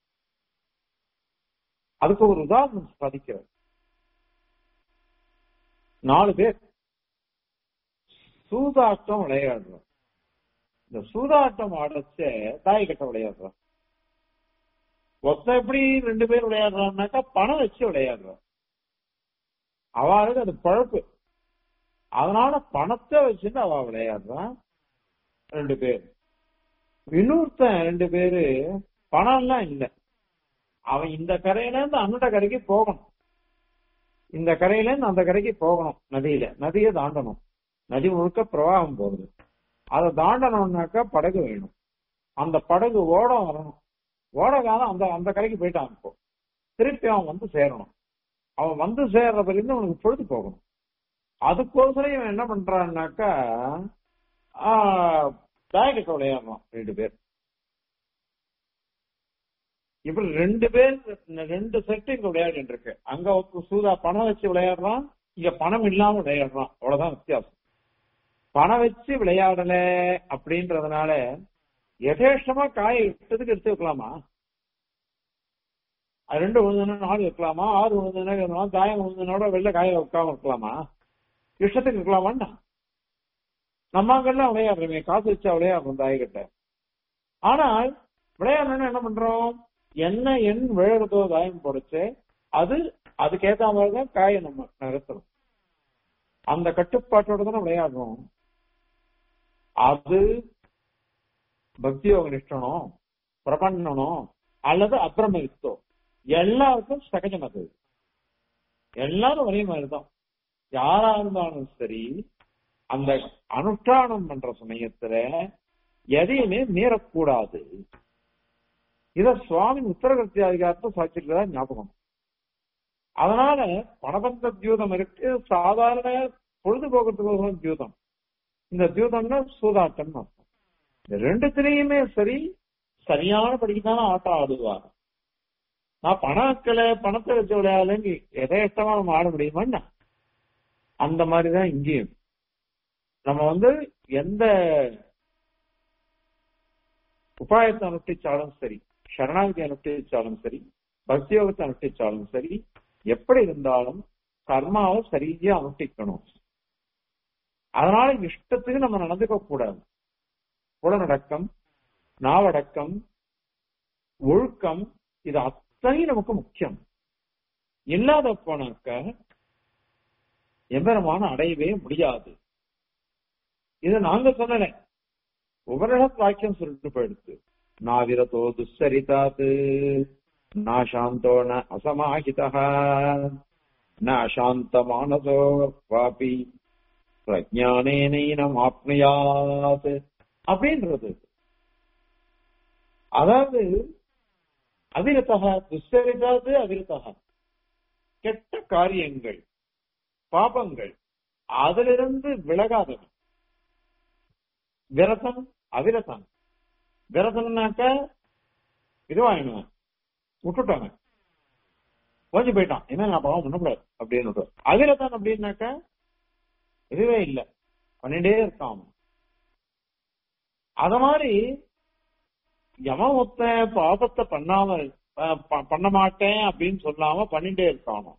அதுக்கு ஒரு உதாரணம் சாதிக்கிறார் நாலு பேர் சூதாட்டம் விளையாடுறோம் இந்த சூதாட்டம் ஆடச்ச தாய் கட்ட விளையாடுறோம் ஒத்த எப்படி ரெண்டு பேர் விளையாடுறான்னாக்கா பணம் வச்சு விளையாடுறோம் அவளுக்கு அது பழப்பு அதனால பணத்தை வச்சுட்டு அவ விளையாடுறான் ரெண்டு பேர் இன்னொருத்தன் ரெண்டு பேரு பணம் எல்லாம் இல்லை அவன் இந்த கரையில இருந்து அந்த கரைக்கு போகணும் இந்த கரையில இருந்து அந்த கரைக்கு போகணும் நதியில நதியை தாண்டணும் நதி முழுக்க பிரவாகம் போகுது அதை தாண்டணும்னாக்கா படகு வேணும் அந்த படகு ஓடம் வரணும் ஓட காலம் அந்த அந்த கரைக்கு போயிட்டான் இப்போ திருப்பி அவன் வந்து சேரணும் அவன் வந்து சேர்ற வரைக்கும் அவனுக்கு பொழுது போகணும் அதுக்கோசரம் இவன் என்ன பண்றான்னாக்கா தாயக்கட்ட விளையாடுறான் ரெண்டு பேர் இப்படி ரெண்டு பேர் ரெண்டு செட்டு இங்க விளையாடிட்டு இருக்கு அங்க ஒரு சூதா பணம் வச்சு விளையாடுறான் இங்க பணம் இல்லாம விளையாடுறான் அவ்வளவுதான் வித்தியாசம் பணம் வச்சு விளையாடல அப்படின்றதுனால யதேஷ்டமா காயை இஷ்டத்துக்கு எடுத்து வைக்கலாமா அது ரெண்டு விழுந்ததுன்னா நாலு வைக்கலாமா ஆறு விழுந்ததுன்னா வைக்கலாம் தாயம் விழுந்ததுனோட வெளில காய வைக்காம இருக்கலாமா இஷ்டத்துக்கு இருக்கலாமான்னா நம்ம அங்கெல்லாம் விளையாடுறோமே காசு வச்சா விளையாடுறோம் தாய்கிட்ட ஆனால் விளையாடணும்னா என்ன பண்றோம் என்ன எண் விழுறதோ தாயம் போடுச்சு அது அதுக்கேத்த மாதிரிதான் காயை நம்ம நகர்த்துறோம் அந்த கட்டுப்பாட்டோட தானே விளையாடுறோம் அது பக்தி யோக நிஷ்டனோ பிரபண்ணனோ அல்லது அப்பிரமயுக்தோ எல்லாருக்கும் சகஜம் அது எல்லாரும் ஒரே மாதிரிதான் யாரா இருந்தாலும் சரி அந்த அனுஷ்டானம் பண்ற சமயத்துல எதையுமே மீறக்கூடாது இத சுவாமி உத்தரகத்தியாதிகாரத்தை சாட்சிக்கிறதா ஞாபகம் அதனால பணபந்த தியூதம் இருக்கு சாதாரண பொழுதுபோக்குறதுக்கு தியூதம் இந்த தியூதம்னா சூதாட்டம் அர்த்தம் இந்த ரெண்டுத்திலையுமே சரி சரியான படிக்குதான ஆட்டம் ஆடுவாங்க நான் பணம் வைக்கல பணத்தை வச்சு விளையாடலன்னு எதேஷ்டமா நம்ம ஆட முடியுமா அந்த மாதிரிதான் இங்கேயும் நம்ம வந்து எந்த உபாயத்தை அனுஷ்டிச்சாலும் சரி சரணாகதி அனுஷ்டிச்சாலும் சரி பக்தியோகத்தை அனுஷ்டிச்சாலும் சரி எப்படி இருந்தாலும் கர்மாவை சரியா அனுஷ்டிக்கணும் அதனால இஷ்டத்துக்கு நம்ம நடந்துக்க கூடாது புலனடக்கம் நாவடக்கம் ஒழுக்கம் இது அத்தனையும் நமக்கு முக்கியம் இல்லாத போனாக்க எம்பெருமான அடையவே முடியாது இது நாங்க சொல்லல உபரிஷத் வாக்கியம் சொல்லிட்டு போயிடுச்சு நாவிரதோ துஸ்சரிதாத் நாசாந்தோ ந அசமாஹிதா ந அசாந்த மானசோ வாபி பிரஜானேனம் ஆப்னுயாத் அப்படின்றது அதாவது அவிரதக துஸ்சரிதாது அவிரதக கெட்ட காரியங்கள் பாபங்கள் அதிலிருந்து விலகாதவன் விரதம் அவிரதம் விரதம்னாக்க இதுவாயிடுவேன் விட்டுட்டாங்க கொஞ்சம் போயிட்டான் என்ன நான் பாவம் பண்ணக்கூடாது அப்படின்னு அவிரதம் அப்படின்னாக்க இதுவே இல்லை பண்ணிட்டே இருக்கான் அத மாதிரி எவன் ஒத்த பாபத்தை பண்ணாம பண்ண மாட்டேன் அப்படின்னு சொல்லாம பண்ணிட்டே இருக்கானோ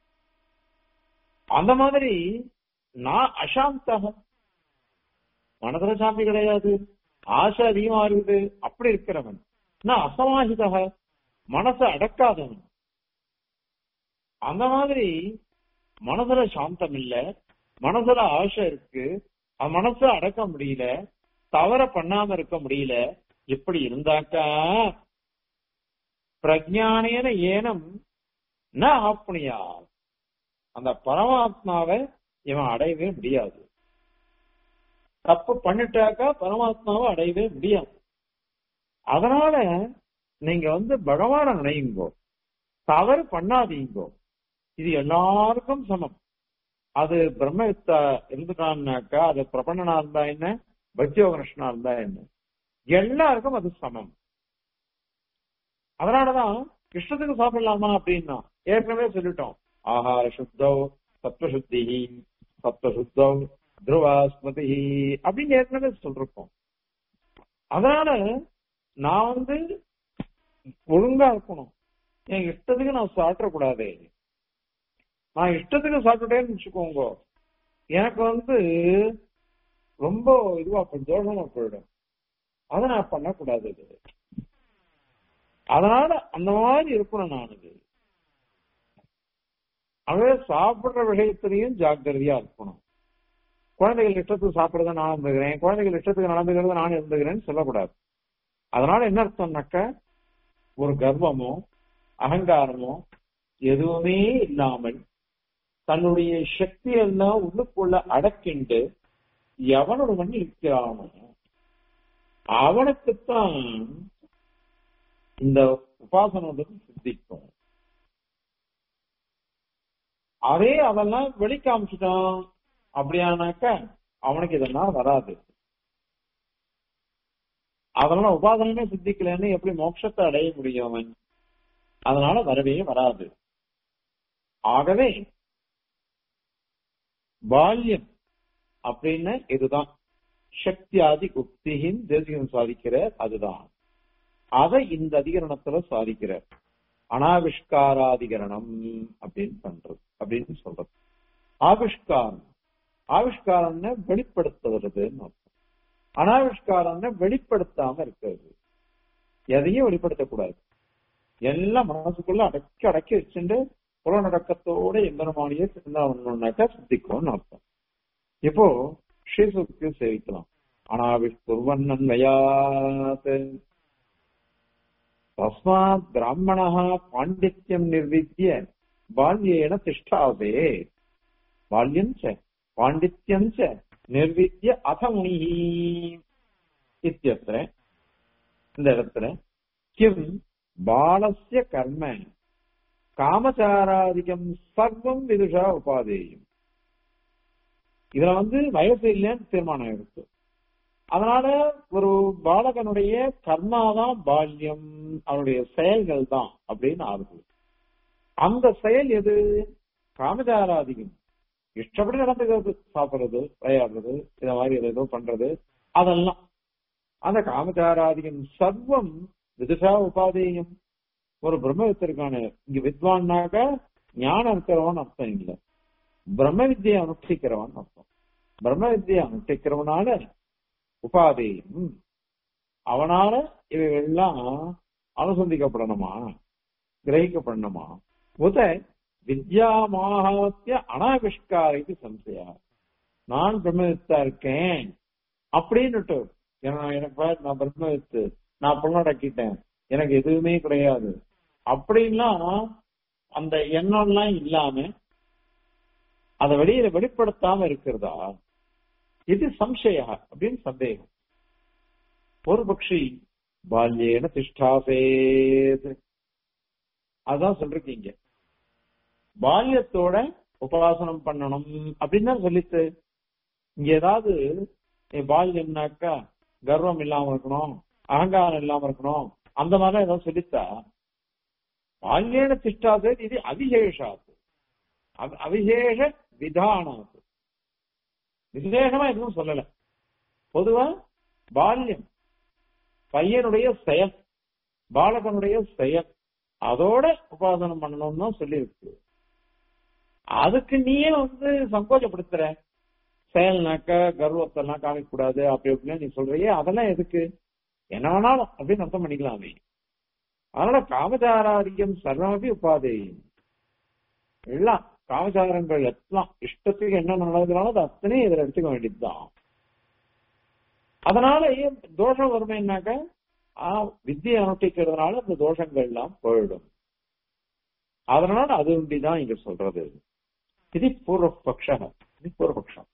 அந்த மாதிரி நான் அசாந்தக மனதுல சாந்தி கிடையாது ஆசை அதிகமா இருக்குது அப்படி இருக்கிறவன் நான் அசமாஹிதக மனசை அடக்காதவன் அந்த மாதிரி மனசுல சாந்தம் இல்ல மனசுல ஆசை இருக்கு அது மனசை அடக்க முடியல தவற பண்ணாம இருக்க முடியல இப்படி இருந்தாக்கா பிரஜானேன ஏனம் ந ஆப்னியா அந்த பரமாத்மாவை இவன் அடையவே முடியாது தப்பு பண்ணிட்டாக்கா பரமாத்மாவை அடையவே முடியாது அதனால நீங்க வந்து பகவான நினையுங்கோ தவறு பண்ணாதீங்கோ இது எல்லாருக்கும் சமம் அது பிரம்மயுக்தா இருந்துட்டான்னாக்கா அது பிரபண்ணனா இருந்தா என்ன பக்தியோகனிஷ்டனா இருந்தா என்ன எல்லாருக்கும் அது சமம் அதனாலதான் இஷ்டத்துக்கு சாப்பிடலாமா அப்படின்னா ஏற்கனவே சொல்லிட்டோம் ஆஹார சுத்தோ சத்வசுத்தி சத்வசுத்தோ துருவா ஸ்மதி அப்படின்னு ஏற்கனவே சொல்லிருக்கோம் அதனால நான் வந்து ஒழுங்கா இருக்கணும் என் இஷ்டத்துக்கு நான் சாப்பிடக்கூடாது நான் இஷ்டத்துக்கு சாப்பிட்டுட்டேன்னு வச்சுக்கோங்க எனக்கு வந்து ரொம்ப இதுவா தோஷமா போயிடும் அதை நான் பண்ணக்கூடாது அதனால அந்த மாதிரி இருக்கணும் நான் இது அதே சாப்பிடுற விஷயத்திலையும் ஜாக்கிரதையா இருக்கணும் குழந்தைகள் இஷ்டத்துக்கு சாப்பிடுறத நான் இருந்துக்கிறேன் குழந்தைகள் இஷ்டத்துக்கு நடந்துக்கிறத நான் இருந்துக்கிறேன்னு சொல்லக்கூடாது அதனால என்ன அர்த்தம்னாக்க ஒரு கர்வமோ அகங்காரமோ எதுவுமே இல்லாமல் தன்னுடைய சக்தி எல்லாம் உள்ளுக்குள்ள அடக்கிண்டு எவனோட பண்ணி இருக்கிறானோ அவனுக்குத்தான் இந்த உபாசனோட சித்திக்கும் அதே அதெல்லாம் வெளிக்காமிச்சிட்டான் அப்படியானாக்க அவனுக்கு இதெல்லாம் வராது அதனால உபாசனமே சித்திக்கலன்னு எப்படி மோட்சத்தை அடைய முடியும் அவன் அதனால வரவே வராது ஆகவே பால்யம் அப்படின்னு இதுதான் சக்தியாதி உக்தியின் தேசியம் சாதிக்கிற அதுதான் அதை இந்த அதிகரணத்துல சாதிக்கிறார் அனாவிஷ்காராதிகரணம் அப்படின்னு பண்றது அப்படின்னு சொல்றது ஆவிஷ்காரம் ஆவிஷ்காரம்னா வெளிப்படுத்துவதுன்னு அர்த்தம் அனாவிஷ்காரம்னா வெளிப்படுத்தாம இருக்கிறது எதையும் வெளிப்படுத்தக்கூடாது எல்லாம் மனசுக்குள்ள அடக்கி அடக்கி வச்சுட்டு புலநடக்கத்தோட எம்பெருமானிய சிந்தாவணும்னாக்கா சித்திக்கும்னு அர்த்தம் இப்போ ஸ்ரீசுக்கு சேவிக்கலாம் அனாவிஷ்குர்வன்னன்வயாத் தஸ்மாத் பிராமணா பாண்டித்யம் நிர்வித்திய பால்யேன திஷ்டாவே பால்யம் ச பாண்டித்யம் ச நிர்வித்திய அத முனிஹி இத்தியத்திர இந்த இடத்துல கிம் பாலஸ்ய கர்ம காமச்சாராதிகம் சர்வம் விதுஷா உபாதேயம் இதுல வந்து வயசு இல்லைன்னு தீர்மானம் இருக்கு அதனால ஒரு பாலகனுடைய கர்மாதான் பால்யம் அவனுடைய செயல்கள் தான் அப்படின்னு ஆகுது அந்த செயல் எது காமச்சாராதிகம் இஷ்டப்படி நடந்துக்கிறது சாப்பிடுறது விளையாடுறது இந்த மாதிரி ஏதோ பண்றது அதெல்லாம் அந்த காமச்சாராதிகம் சர்வம் விதுஷா உபாதேயம் ஒரு பிரம்மவித்திற்கான இங்க வித்வான்னாக்க ஞானம் இருக்கிறவன் அர்த்தம் இல்ல பிரம்ம வித்தியை அனுஷ்டிக்கிறவன் அர்த்தம் பிரம்ம வித்தியை அனுஷ்டிக்கிறவனால உபாதேயம் அவனால இவைகள்லாம் அனுசந்திக்கப்படணுமா கிரகிக்கப்படணுமா உத வித்யா மாகாத்திய அனாவிஷ்காரிக்கு சம்சயா நான் பிரம்மவித்தா இருக்கேன் அப்படின்னுட்டு எனக்கு பாரு, நான் பிரம்மவித்து நான் புல்லடக்கிட்டேன் எனக்கு எதுவுமே கிடையாது அப்படின்லாம் அந்த எண்ணம்லாம் இல்லாம அதை வெளியில வெளிப்படுத்தாம இருக்கிறதா இது சம்சயா அப்படின்னு சந்தேகம் ஒரு பக்ஷி பால்யேன திஷ்டாசேத் அதான் சொல்றீங்க பால்யத்தோட உபாசனம் பண்ணணும் அப்படின்னு தான் சொல்லித்து இங்க ஏதாவது நீ பால்யம்னாக்கா கர்வம் இல்லாம இருக்கணும் அகங்காரம் இல்லாம இருக்கணும் அந்த மாதிரி ஏதாவது சொல்லித்தா பால்யேன திஷ்டாசே இது அவிசேஷாத்து அவி- அவிசேஷ விதானாத்து விசேஷமா எதுவும் சொல்லல பொதுவா பால்யம் பையனுடைய செயல் பாலகனுடைய செயல் அதோட உபாசனம் பண்ணணும்னு தான் சொல்லியிருக்கு அதுக்கு நீயே வந்து சங்கோச்சப்படுத்துற செயல்னாக்க கர்வத்தெல்லாம் காமிக்க கூடாது அப்படி அப்படின்னு நீ சொல்றியே அதெல்லாம் எதுக்கு என்ன வேணாலும் அப்படின்னு அர்த்தம் பண்ணிக்கலாமே அதனால காமச்சாராதிக்கம் சர்வமபி உபாதேயம் எல்லாம் காமச்சாரங்கள் எல்லாம் இஷ்டத்துக்கு என்ன நடக்குதுனாலும் அது அத்தனையும் இதுல எடுத்துக்க வேண்டியதுதான் அதனால ஏன் தோஷம் வருமேனாக்க ஆ, வித்தியை அனுஷ்டிக்கிறதுனால அந்த தோஷங்கள் எல்லாம் போயிடும் அதனால அது ஒண்டிதான் இங்க சொல்றது இது பூர்வபக்ஷ இது பூர்வபக்ஷம்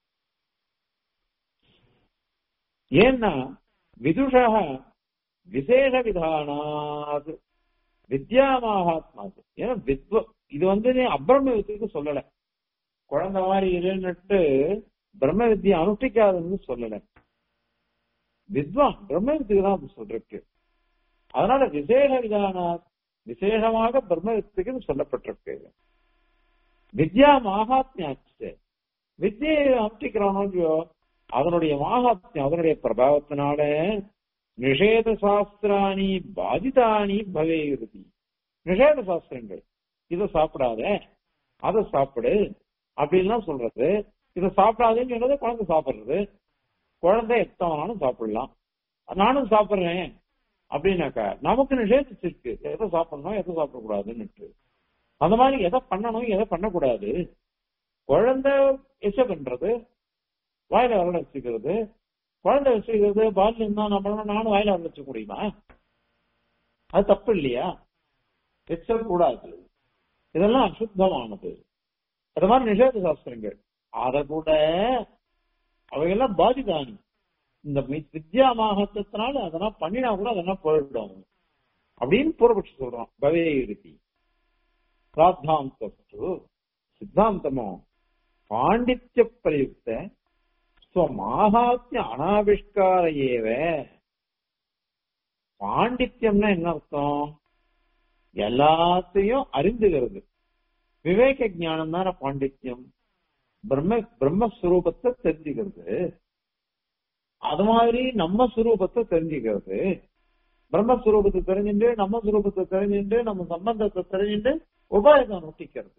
ஏன்னா விதுஷா விசேஷ விதானாத் வித்யா மகாத்மாது ஏன்னா வித்வ இது வந்து நீ அப்ரம வித்துக்கு சொல்லல குழந்தை மாதிரி இருன்னுட்டு பிரம்ம வித்தியை அனுஷ்டிக்காதுன்னு சொல்லல வித்வான் பிரம்ம வித்துக்கு தான் அது சொல்றக்கு அதனால விசேஷ விதானா விசேஷமாக பிரம்ம வித்துக்கு சொல்லப்பட்டிருக்கு வித்யா மகாத்மியாச்சு வித்தியை அனுஷ்டிக்கிறவனோ அதனுடைய மகாத்மியம் அதனுடைய பிரபாவத்தினால நிஷேத சாஸ்திராணி பாதிதானி பவேயுறுதி நிஷேத சாஸ்திரங்கள் இதை சாப்பிடாத அதை சாப்பிடு அப்படின்லாம் சொல்றது இதை சாப்பிடாதுன்னு சொன்னது குழந்தை சாப்பிடுறது குழந்தை எத்தவனாலும் சாப்பிடலாம் நானும் சாப்பிடுறேன் அப்படின்னாக்கா நமக்கு நிஷேதிச்சிருக்கு எதை சாப்பிடணும் எதை சாப்பிடக்கூடாதுன்னு அந்த மாதிரி எதை பண்ணணும் எதை பண்ணக்கூடாது குழந்தை எச்ச பண்றது வாயில வரல வச்சுக்கிறது குழந்தை வச்சுக்கிறது பால்யம் தான் நம்ம நானும் வாயில வரல வச்சுக்க முடியுமா அது தப்பு இல்லையா எச்ச கூடாது இதெல்லாம் அசுத்தமானது அது மாதிரி நிஷேத சாஸ்திரங்கள் அத கூட அவையெல்லாம் பாதிதானி இந்த வி- வித்யா மாகத்தினால அதெல்லாம் பண்ணினா கூட அதெல்லாம் போயிடும் அப்படின்னு பூர்வபட்சி சொல்றான் பவே இறுதி பிராத்தாந்தஸ்து சித்தாந்தமோ பாண்டித்ய பிரயுக்த ஸ்வமாகாத்ய அனாவிஷ்கார ஏவ பாண்டித்யம்னா என்ன அர்த்தம் எல்லாத்தையும் அறிந்துகிறது விவேக ஞானம் தானே பாண்டித்யம் பிரம்ம பிரம்மஸ்வரூபத்தை தெரிஞ்சுக்கிறது அது மாதிரி நம்ம சுரூபத்தை தெரிஞ்சுக்கிறது பிரம்மஸ்வரூபத்தை தெரிஞ்சுட்டு நம்ம சுரூபத்தை தெரிஞ்சுட்டு நம்ம சம்பந்தத்தை தெரிஞ்சுட்டு உபாயத்தை நொட்டிக்கிறது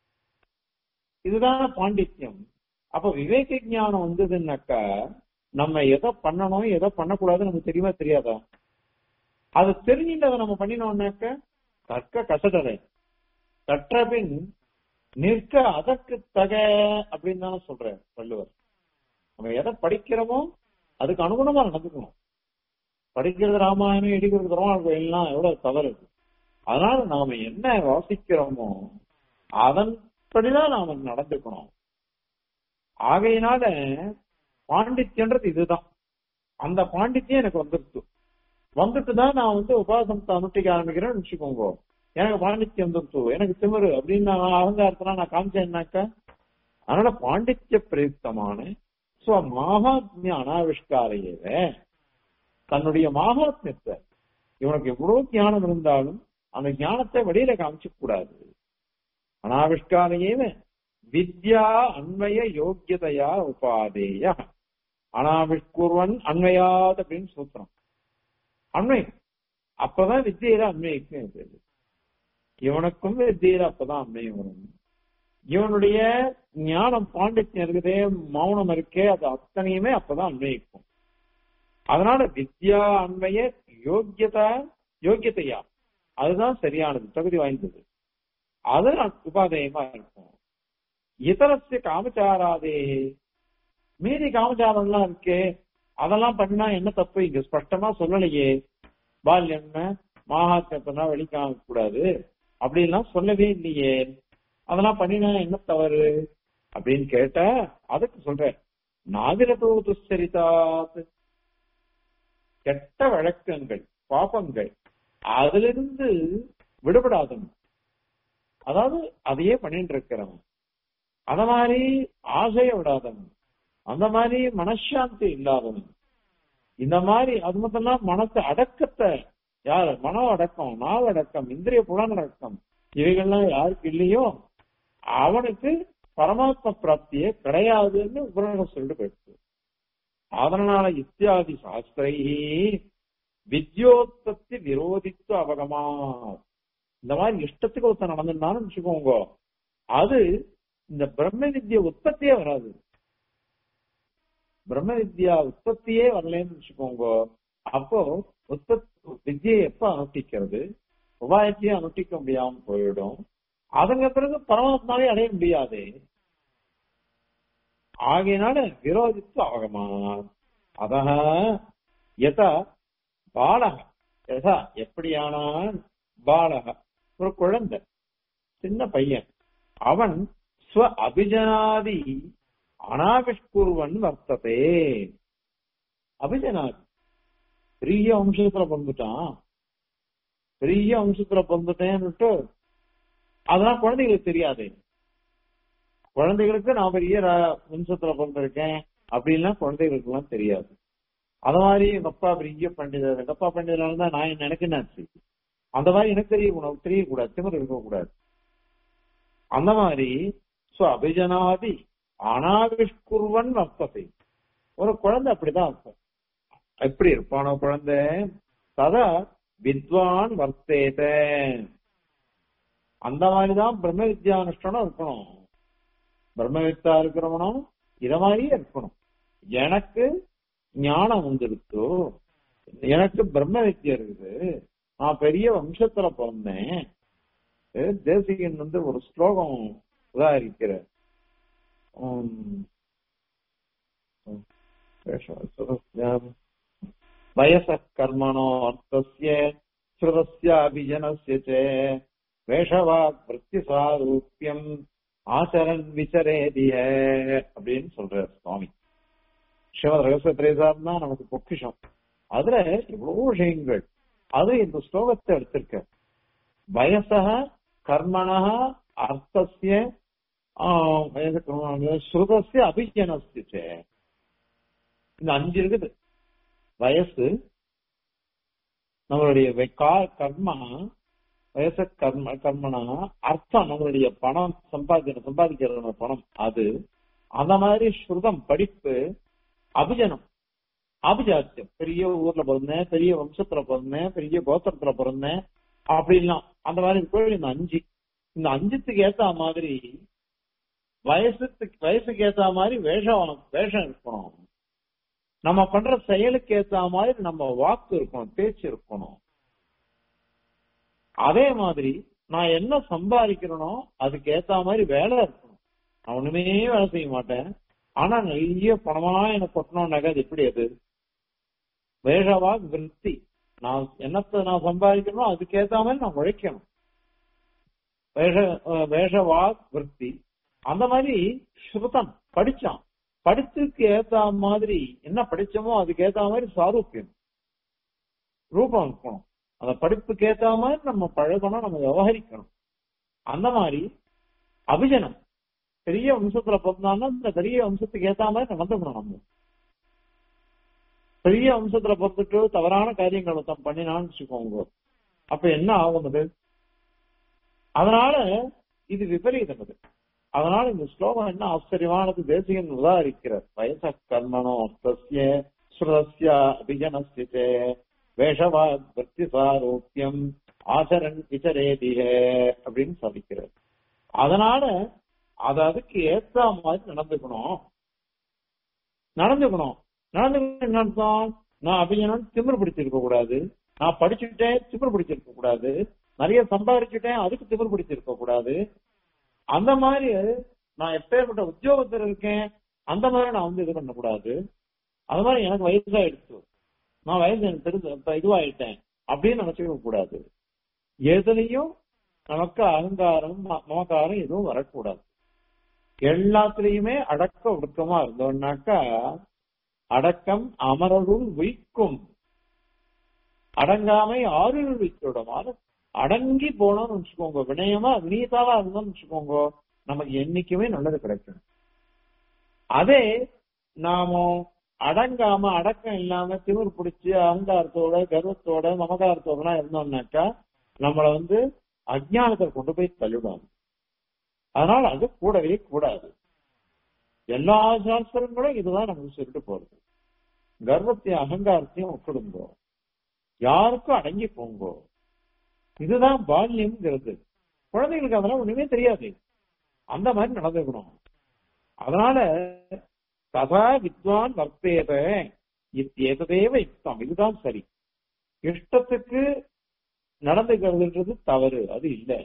இதுதான் பாண்டித்யம் அப்ப விவேக ஞானம் வந்ததுன்னாக்கா நம்ம எதை பண்ணணும் எதை பண்ணக்கூடாது நமக்கு தெரியுமா தெரியாதா அது தெரிஞ்சுட்டு அதை நம்ம பண்ணினோம்னாக்க கற்க கசடரை கற்ற பின் நிற்க அதற்கு தக அப்படின்னு தானே சொல்றார் வள்ளுவர் நம்ம எதை படிக்கிறோமோ அதுக்கு அனுகுணமா நடந்துக்கணும் படிக்கிறது ராமாயணம் இடிக்கிறது பெருமாள் எல்லாம் எவ்வளவு தவறு அதனால நாம என்ன வாசிக்கிறோமோ அதன்படிதான் நாம நடந்துக்கணும் ஆகையினால பாண்டித்யன்றது இதுதான் அந்த பாண்டித்யம் எனக்கு வந்துருச்சு வந்துட்டு தான் நான் வந்து உபாசனத்தை அனுஷ்டிக்க ஆரம்பிக்கிறேன்னு வச்சுக்கோங்க எனக்கு பாண்டித்யம் வந்துருச்சு எனக்கு திமிரு அப்படின்னு நான் அகங்காரத்தெல்லாம் நான் காமிச்சேன்னாக்கா அதனால பாண்டித்ய பிரயுக்தமான ஸ்வ மகாத்மிய அனாவிஷ்காரையவே தன்னுடைய மகாத்மியத்தை இவனுக்கு எவ்வளவு ஞானம் இருந்தாலும் அந்த ஞானத்தை வெளியில காமிக்க கூடாது அனாவிஷ்காரையேவே வித்யா அன்வய யோக்கியதையா உபாதேய அனாவிஷ்குர்வன் அன்வயாத் அப்படின்னு சூத்திரம் அன்மை அப்பதான் வித்தியில அன்மைக்கும் இது இவனுக்கும் வித்தியில அப்பதான் அன்மையும் வரும் இவனுடைய ஞானம் பாண்டித்யம் இருக்குதே மௌனம் இருக்கே அது அத்தனையுமே அப்பதான் அன்வயிக்கும் அதனால வித்யா அன்மைய யோக்கியதா யோக்கியதையா அதுதான் சரியானது தகுதி வாய்ந்தது அது உபாதேயமா இருக்கும் இதரஸ்ய காமச்சாராதே மீதி காமச்சாரம்லாம் இருக்கே அதெல்லாம் பண்ணா என்ன தப்பு இங்க ஸ்பஷ்டமா சொல்லலையே பால்யம் மகாத்மத்தனா வெளிக்காம கூடாது அப்படின்லாம் சொல்லவே இல்லையே அதெல்லாம் பண்ணினா என்ன தவறு அப்படின்னு கேட்டா அதுக்கு சொல்றேன் நாதிரதோ துஷ்சரிதாத் கெட்ட வழக்கங்கள் பாபங்கள் அதிலிருந்து விடுபடாதவன் அதாவது அதையே பண்ணிட்டு இருக்கிறவன் அத மாதிரி ஆசைய விடாதவன் அந்த மாதிரி மனசாந்தி இல்லாதவன் இந்த மாதிரி அது மட்டும் இல்லாம மனசு அடக்கத்தை யார் மன அடக்கம் நாள் அடக்கம் இந்திரிய புலன் அடக்கம் இவைகள்லாம் யாருக்கு இல்லையோ அவனுக்கு பரமாத்ம பிராப்தியே கிடையாதுன்னு உபரணம் சொல்லிட்டு போயிடுச்சு அதனால இத்தியாதி சாஸ்திரை வித்யோத்பத்தி விரோதித்து அவகமா இந்த மாதிரி இஷ்டத்துக்கு ஒருத்தன் நடந்துட்டான்னு வச்சுக்கோங்க அது இந்த பிரம்ம வித்ய உற்பத்தியே வராது பிரம்ம வித்யா உற்பத்தியே வரலன்னு வச்சுக்கோங்க அப்போ உற்பத்தி வித்தியை எப்ப அனுஷ்டிக்கிறது உபாயத்தையே அனுஷ்டிக்க முடியாம போயிடும் அதங்க பிறகு பரமாத்மாவே அடைய முடியாது ஆகையினால விரோதித்து ஆகமா அத எதா பாலக எதா எப்படியானான் பாலக ஒரு குழந்தை சின்ன பையன் அவன் ஸ்வ அபிஜனாதி அனாவிஷ்குருவன் வர்த்ததே அபிஜனாதி பெரிய வம்சத்துல பிறந்துட்டான் பெரிய வம்சத்துல பிறந்துட்டேன்னுட்டு அதெல்லாம் குழந்தைகளுக்கு தெரியாது குழந்தைகளுக்கு நான் பெரிய வம்சத்துல பிறந்திருக்கேன் அப்படின்லாம் குழந்தைகளுக்கு எல்லாம் தெரியாது அத மாதிரி எங்க அப்பா பெரிய பண்டிதர் எங்க அப்பா பண்டிதர் தான் நான் எனக்கு என்னாச்சு அந்த மாதிரி எனக்கு தெரியக்கூடாது தெரியக்கூடாது திமிர் இருக்கக்கூடாது அந்த மாதிரி அபிஜனாதி அனாவிஷ்குருவன் வர்த்தத்தை ஒரு குழந்தை அப்படிதான் இருக்கும் எப்படி இருப்பானோ குழந்தை சதா வித்வான் வர்த்தேத அந்த மாதிரிதான் பிரம்ம வித்யானுஷ்டனம் இருக்கணும் பிரம்ம வித்தா இருக்கிறவனும் இத மாதிரியே இருக்கணும் எனக்கு ஞானம் வந்துருச்சோ எனக்கு பிரம்ம வித்தியா இருக்குது நான் பெரிய வம்சத்துல பிறந்தேன் தேசிகன் வந்து ஒரு ஸ்லோகம் உதாரிக்கிற வயச கர்மணோ அர்த்தசிய ஸ்ருதஸ்ய அபிஜனஸ்ய ச வேஷவாக் விற்பி சாரூபியம் ஆச்சரன் விசரேதிய அப்படின்னு சொல்றார் சுவாமி ஸ்ரீமத் ரகசிய திரேசார் தான் நமக்கு பொக்கிஷம் அதுல எவ்வளவு விஷயங்கள் அது இந்த ஸ்லோகத்தை எடுத்திருக்க வயசா கர்மணா அர்த்தசிய ஸ்ருதசிய அபிஜனஸ்ய இந்த அஞ்சு இருக்குது வயசு நம்மளுடைய கர்மா வயச கர்ம கர்மனா அர்த்தம் நம்மளுடைய பணம் சம்பாதிக்கிற சம்பாதிக்கிற பணம் அது அந்த மாதிரி ஸ்ருதம் படிப்பு அபிஜனம் அபிஜாத்தியம் பெரிய ஊர்ல பிறந்தேன் பெரிய வம்சத்துல பிறந்தேன் பெரிய கோத்திரத்துல பிறந்தேன் அப்படின்லாம் அந்த மாதிரி கோயில் இந்த அஞ்சு இந்த அஞ்சுத்துக்கு ஏத்த மாதிரி வயசுக்கு வயசுக்கு ஏத்த மாதிரி வேஷம் வேஷம் இருக்கணும் நம்ம பண்ற செயலுக்கு ஏத்த மாதிரி நம்ம வாக்கு இருக்கணும் பேச்சு இருக்கணும் அதே மாதிரி நான் என்ன சம்பாதிக்கிறேனோ அதுக்கு ஏத்த மாதிரி வேலை இருக்கணும் நான் ஒண்ணுமே வேலை செய்ய மாட்டேன் ஆனா நிறைய பணமா எனக்கு கொட்டணும்னாக்கா அது எப்படி அது வேஷவா விருத்தி நான் என்னத்தை நான் சம்பாதிக்கணும் அதுக்கு ஏத்த மாதிரி நான் உழைக்கணும் வேஷ வேஷவா விருத்தி அந்த மாதிரி ஸ்ருதம் படிச்சான் படிச்சுக்கு ஏத்த மாதிரி என்ன படிச்சோமோ அதுக்கு ஏத்த மாதிரி சாரூப்பியம் ரூபம் இருக்கணும் அந்த படிப்புக்கு ஏத்த மாதிரி நம்ம பழகணும் நம்ம விவகரிக்கணும் அந்த மாதிரி அபிஜனம் பெரிய வம்சத்துல பிறந்தாலும் இந்த பெரிய வம்சத்துக்கு ஏத்த மாதிரி நடந்துக்கணும் நம்ம பெரிய வம்சத்துல பிறந்துட்டு தவறான காரியங்கள் ஒருத்தன் பண்ணினான்னு வச்சுக்கோங்க அப்ப என்ன ஆகும் அது அதனால இது விபரீதம் அது அதனால இந்த ஸ்லோகம் என்ன ஆச்சரியமானது தேசிகன் உதாரிக்கிறார் வயச கர்மனோ தஸ்ய ஸ்ருதஸ்ய அபிஜனஸ்திதே வேஷவா பக்தி சாரோக்கியம் ஆசரன் விசரேதிக அப்படின்னு சாதிக்கிறார் அதனால அது அதுக்கு ஏத்த மாதிரி நடந்துக்கணும் நடந்துக்கணும் நடந்துக்கணும் என்ன அர்த்தம் நான் அபிஜனம் திமிர் பிடிச்சிருக்க கூடாது நான் படிச்சுட்டேன் திமிர் பிடிச்சிருக்க கூடாது நிறைய சம்பாதிச்சுட்டேன் அதுக்கு திமிர் பிடிச்சிருக்க கூடாது அந்த மாதிரி நான் எப்பேற்பட்ட உத்தியோகத்தில் இருக்கேன் அந்த மாதிரி நான் வந்து இது பண்ணக்கூடாது அது மாதிரி எனக்கு வயசாயிடுச்சு நான் வயசு எனக்கு தெரிஞ்சு இதுவாயிட்டேன் அப்படின்னு நினைச்சுக்க கூடாது எதுலையும் நமக்கு அகங்காரம் மமக்காரம் எதுவும் வரக்கூடாது எல்லாத்துலயுமே அடக்க ஒடுக்கமா இருந்தோம்னாக்கா அடக்கம் அமரருள் வைக்கும் அடங்காமை ஆறுகள் வைத்தோடமான அடங்கி போனோம்னு வச்சுக்கோங்க வினயமா வினீதாவா இருந்தோம்னு வச்சுக்கோங்க நமக்கு என்னைக்குமே நல்லது கிடைக்கும் அதே நாம அடங்காம அடக்கம் இல்லாம திமிர் பிடிச்சு அகங்காரத்தோட கர்வத்தோட மமகாரத்தோட எல்லாம் இருந்தோம்னாக்கா நம்மள வந்து அஜானத்தை கொண்டு போய் தள்ளிடுவாங்க அதனால அது கூடவே கூடாது எல்லா சாஸ்திரங்களும் இதுதான் நமக்கு சொல்லிட்டு போறது கர்வத்தையும் அகங்காரத்தையும் ஒப்பிடுங்கோ யாருக்கும் அடங்கி போங்கோ இதுதான் பால்யம்ங்கிறது குழந்தைகளுக்கு அதெல்லாம் ஒண்ணுமே தெரியாது அந்த மாதிரி நடந்துக்கணும் அதனால ததா வித்வான் வர்த்தேத ஏததேவ யுக்தம் இதுதான் சரி இஷ்டத்துக்கு நடந்துக்கிறதுன்றது தவறு அது இல்லை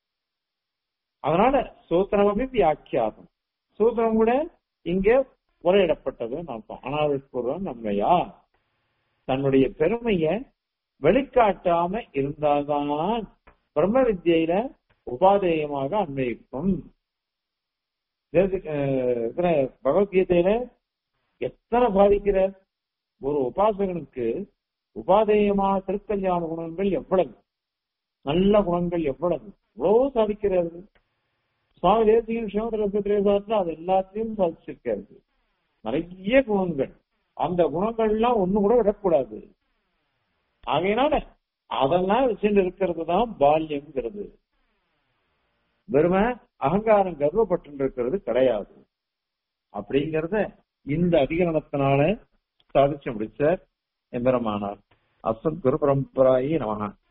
அதனால சூத்திரமே வியாக்கியாதம் சூத்திரம் கூட இங்க உரையிடப்பட்டது நான் அனாவிஷ்பூர்வம் நம்மையா தன்னுடைய பெருமைய வெளிக்காட்டாம இருந்தால்தான் பிரம்ம வித்யில உபாதேயமாக அன்வயிக்கும் பகவத்கீதையில எத்தனை பாதிக்கிற ஒரு உபாசகனுக்கு உபாதேயமான திருக்கல்யாண குணங்கள் எவ்வளவு நல்ல குணங்கள் எவ்வளவு எவ்வளவு சாதிக்கிறது சுவாமி தேசியம் சிவத்திரேசாத்துல அது எல்லாத்தையும் சாதிச்சிருக்கிறது நிறைய குணங்கள் அந்த குணங்கள்லாம் ஒண்ணு கூட விடக்கூடாது ஆகையினால அதெல்லாம் வச்சுட்டு இருக்கிறது தான் பால்யம்ங்கிறது வெறுமை அகங்காரம் கர்வப்பட்டு இருக்கிறது கிடையாது அப்படிங்கறத இந்த அதிகரணத்தினால சாதிச்சு முடிச்ச எம்பெருமானார் அசத் குரு பரம்பராயி நமகா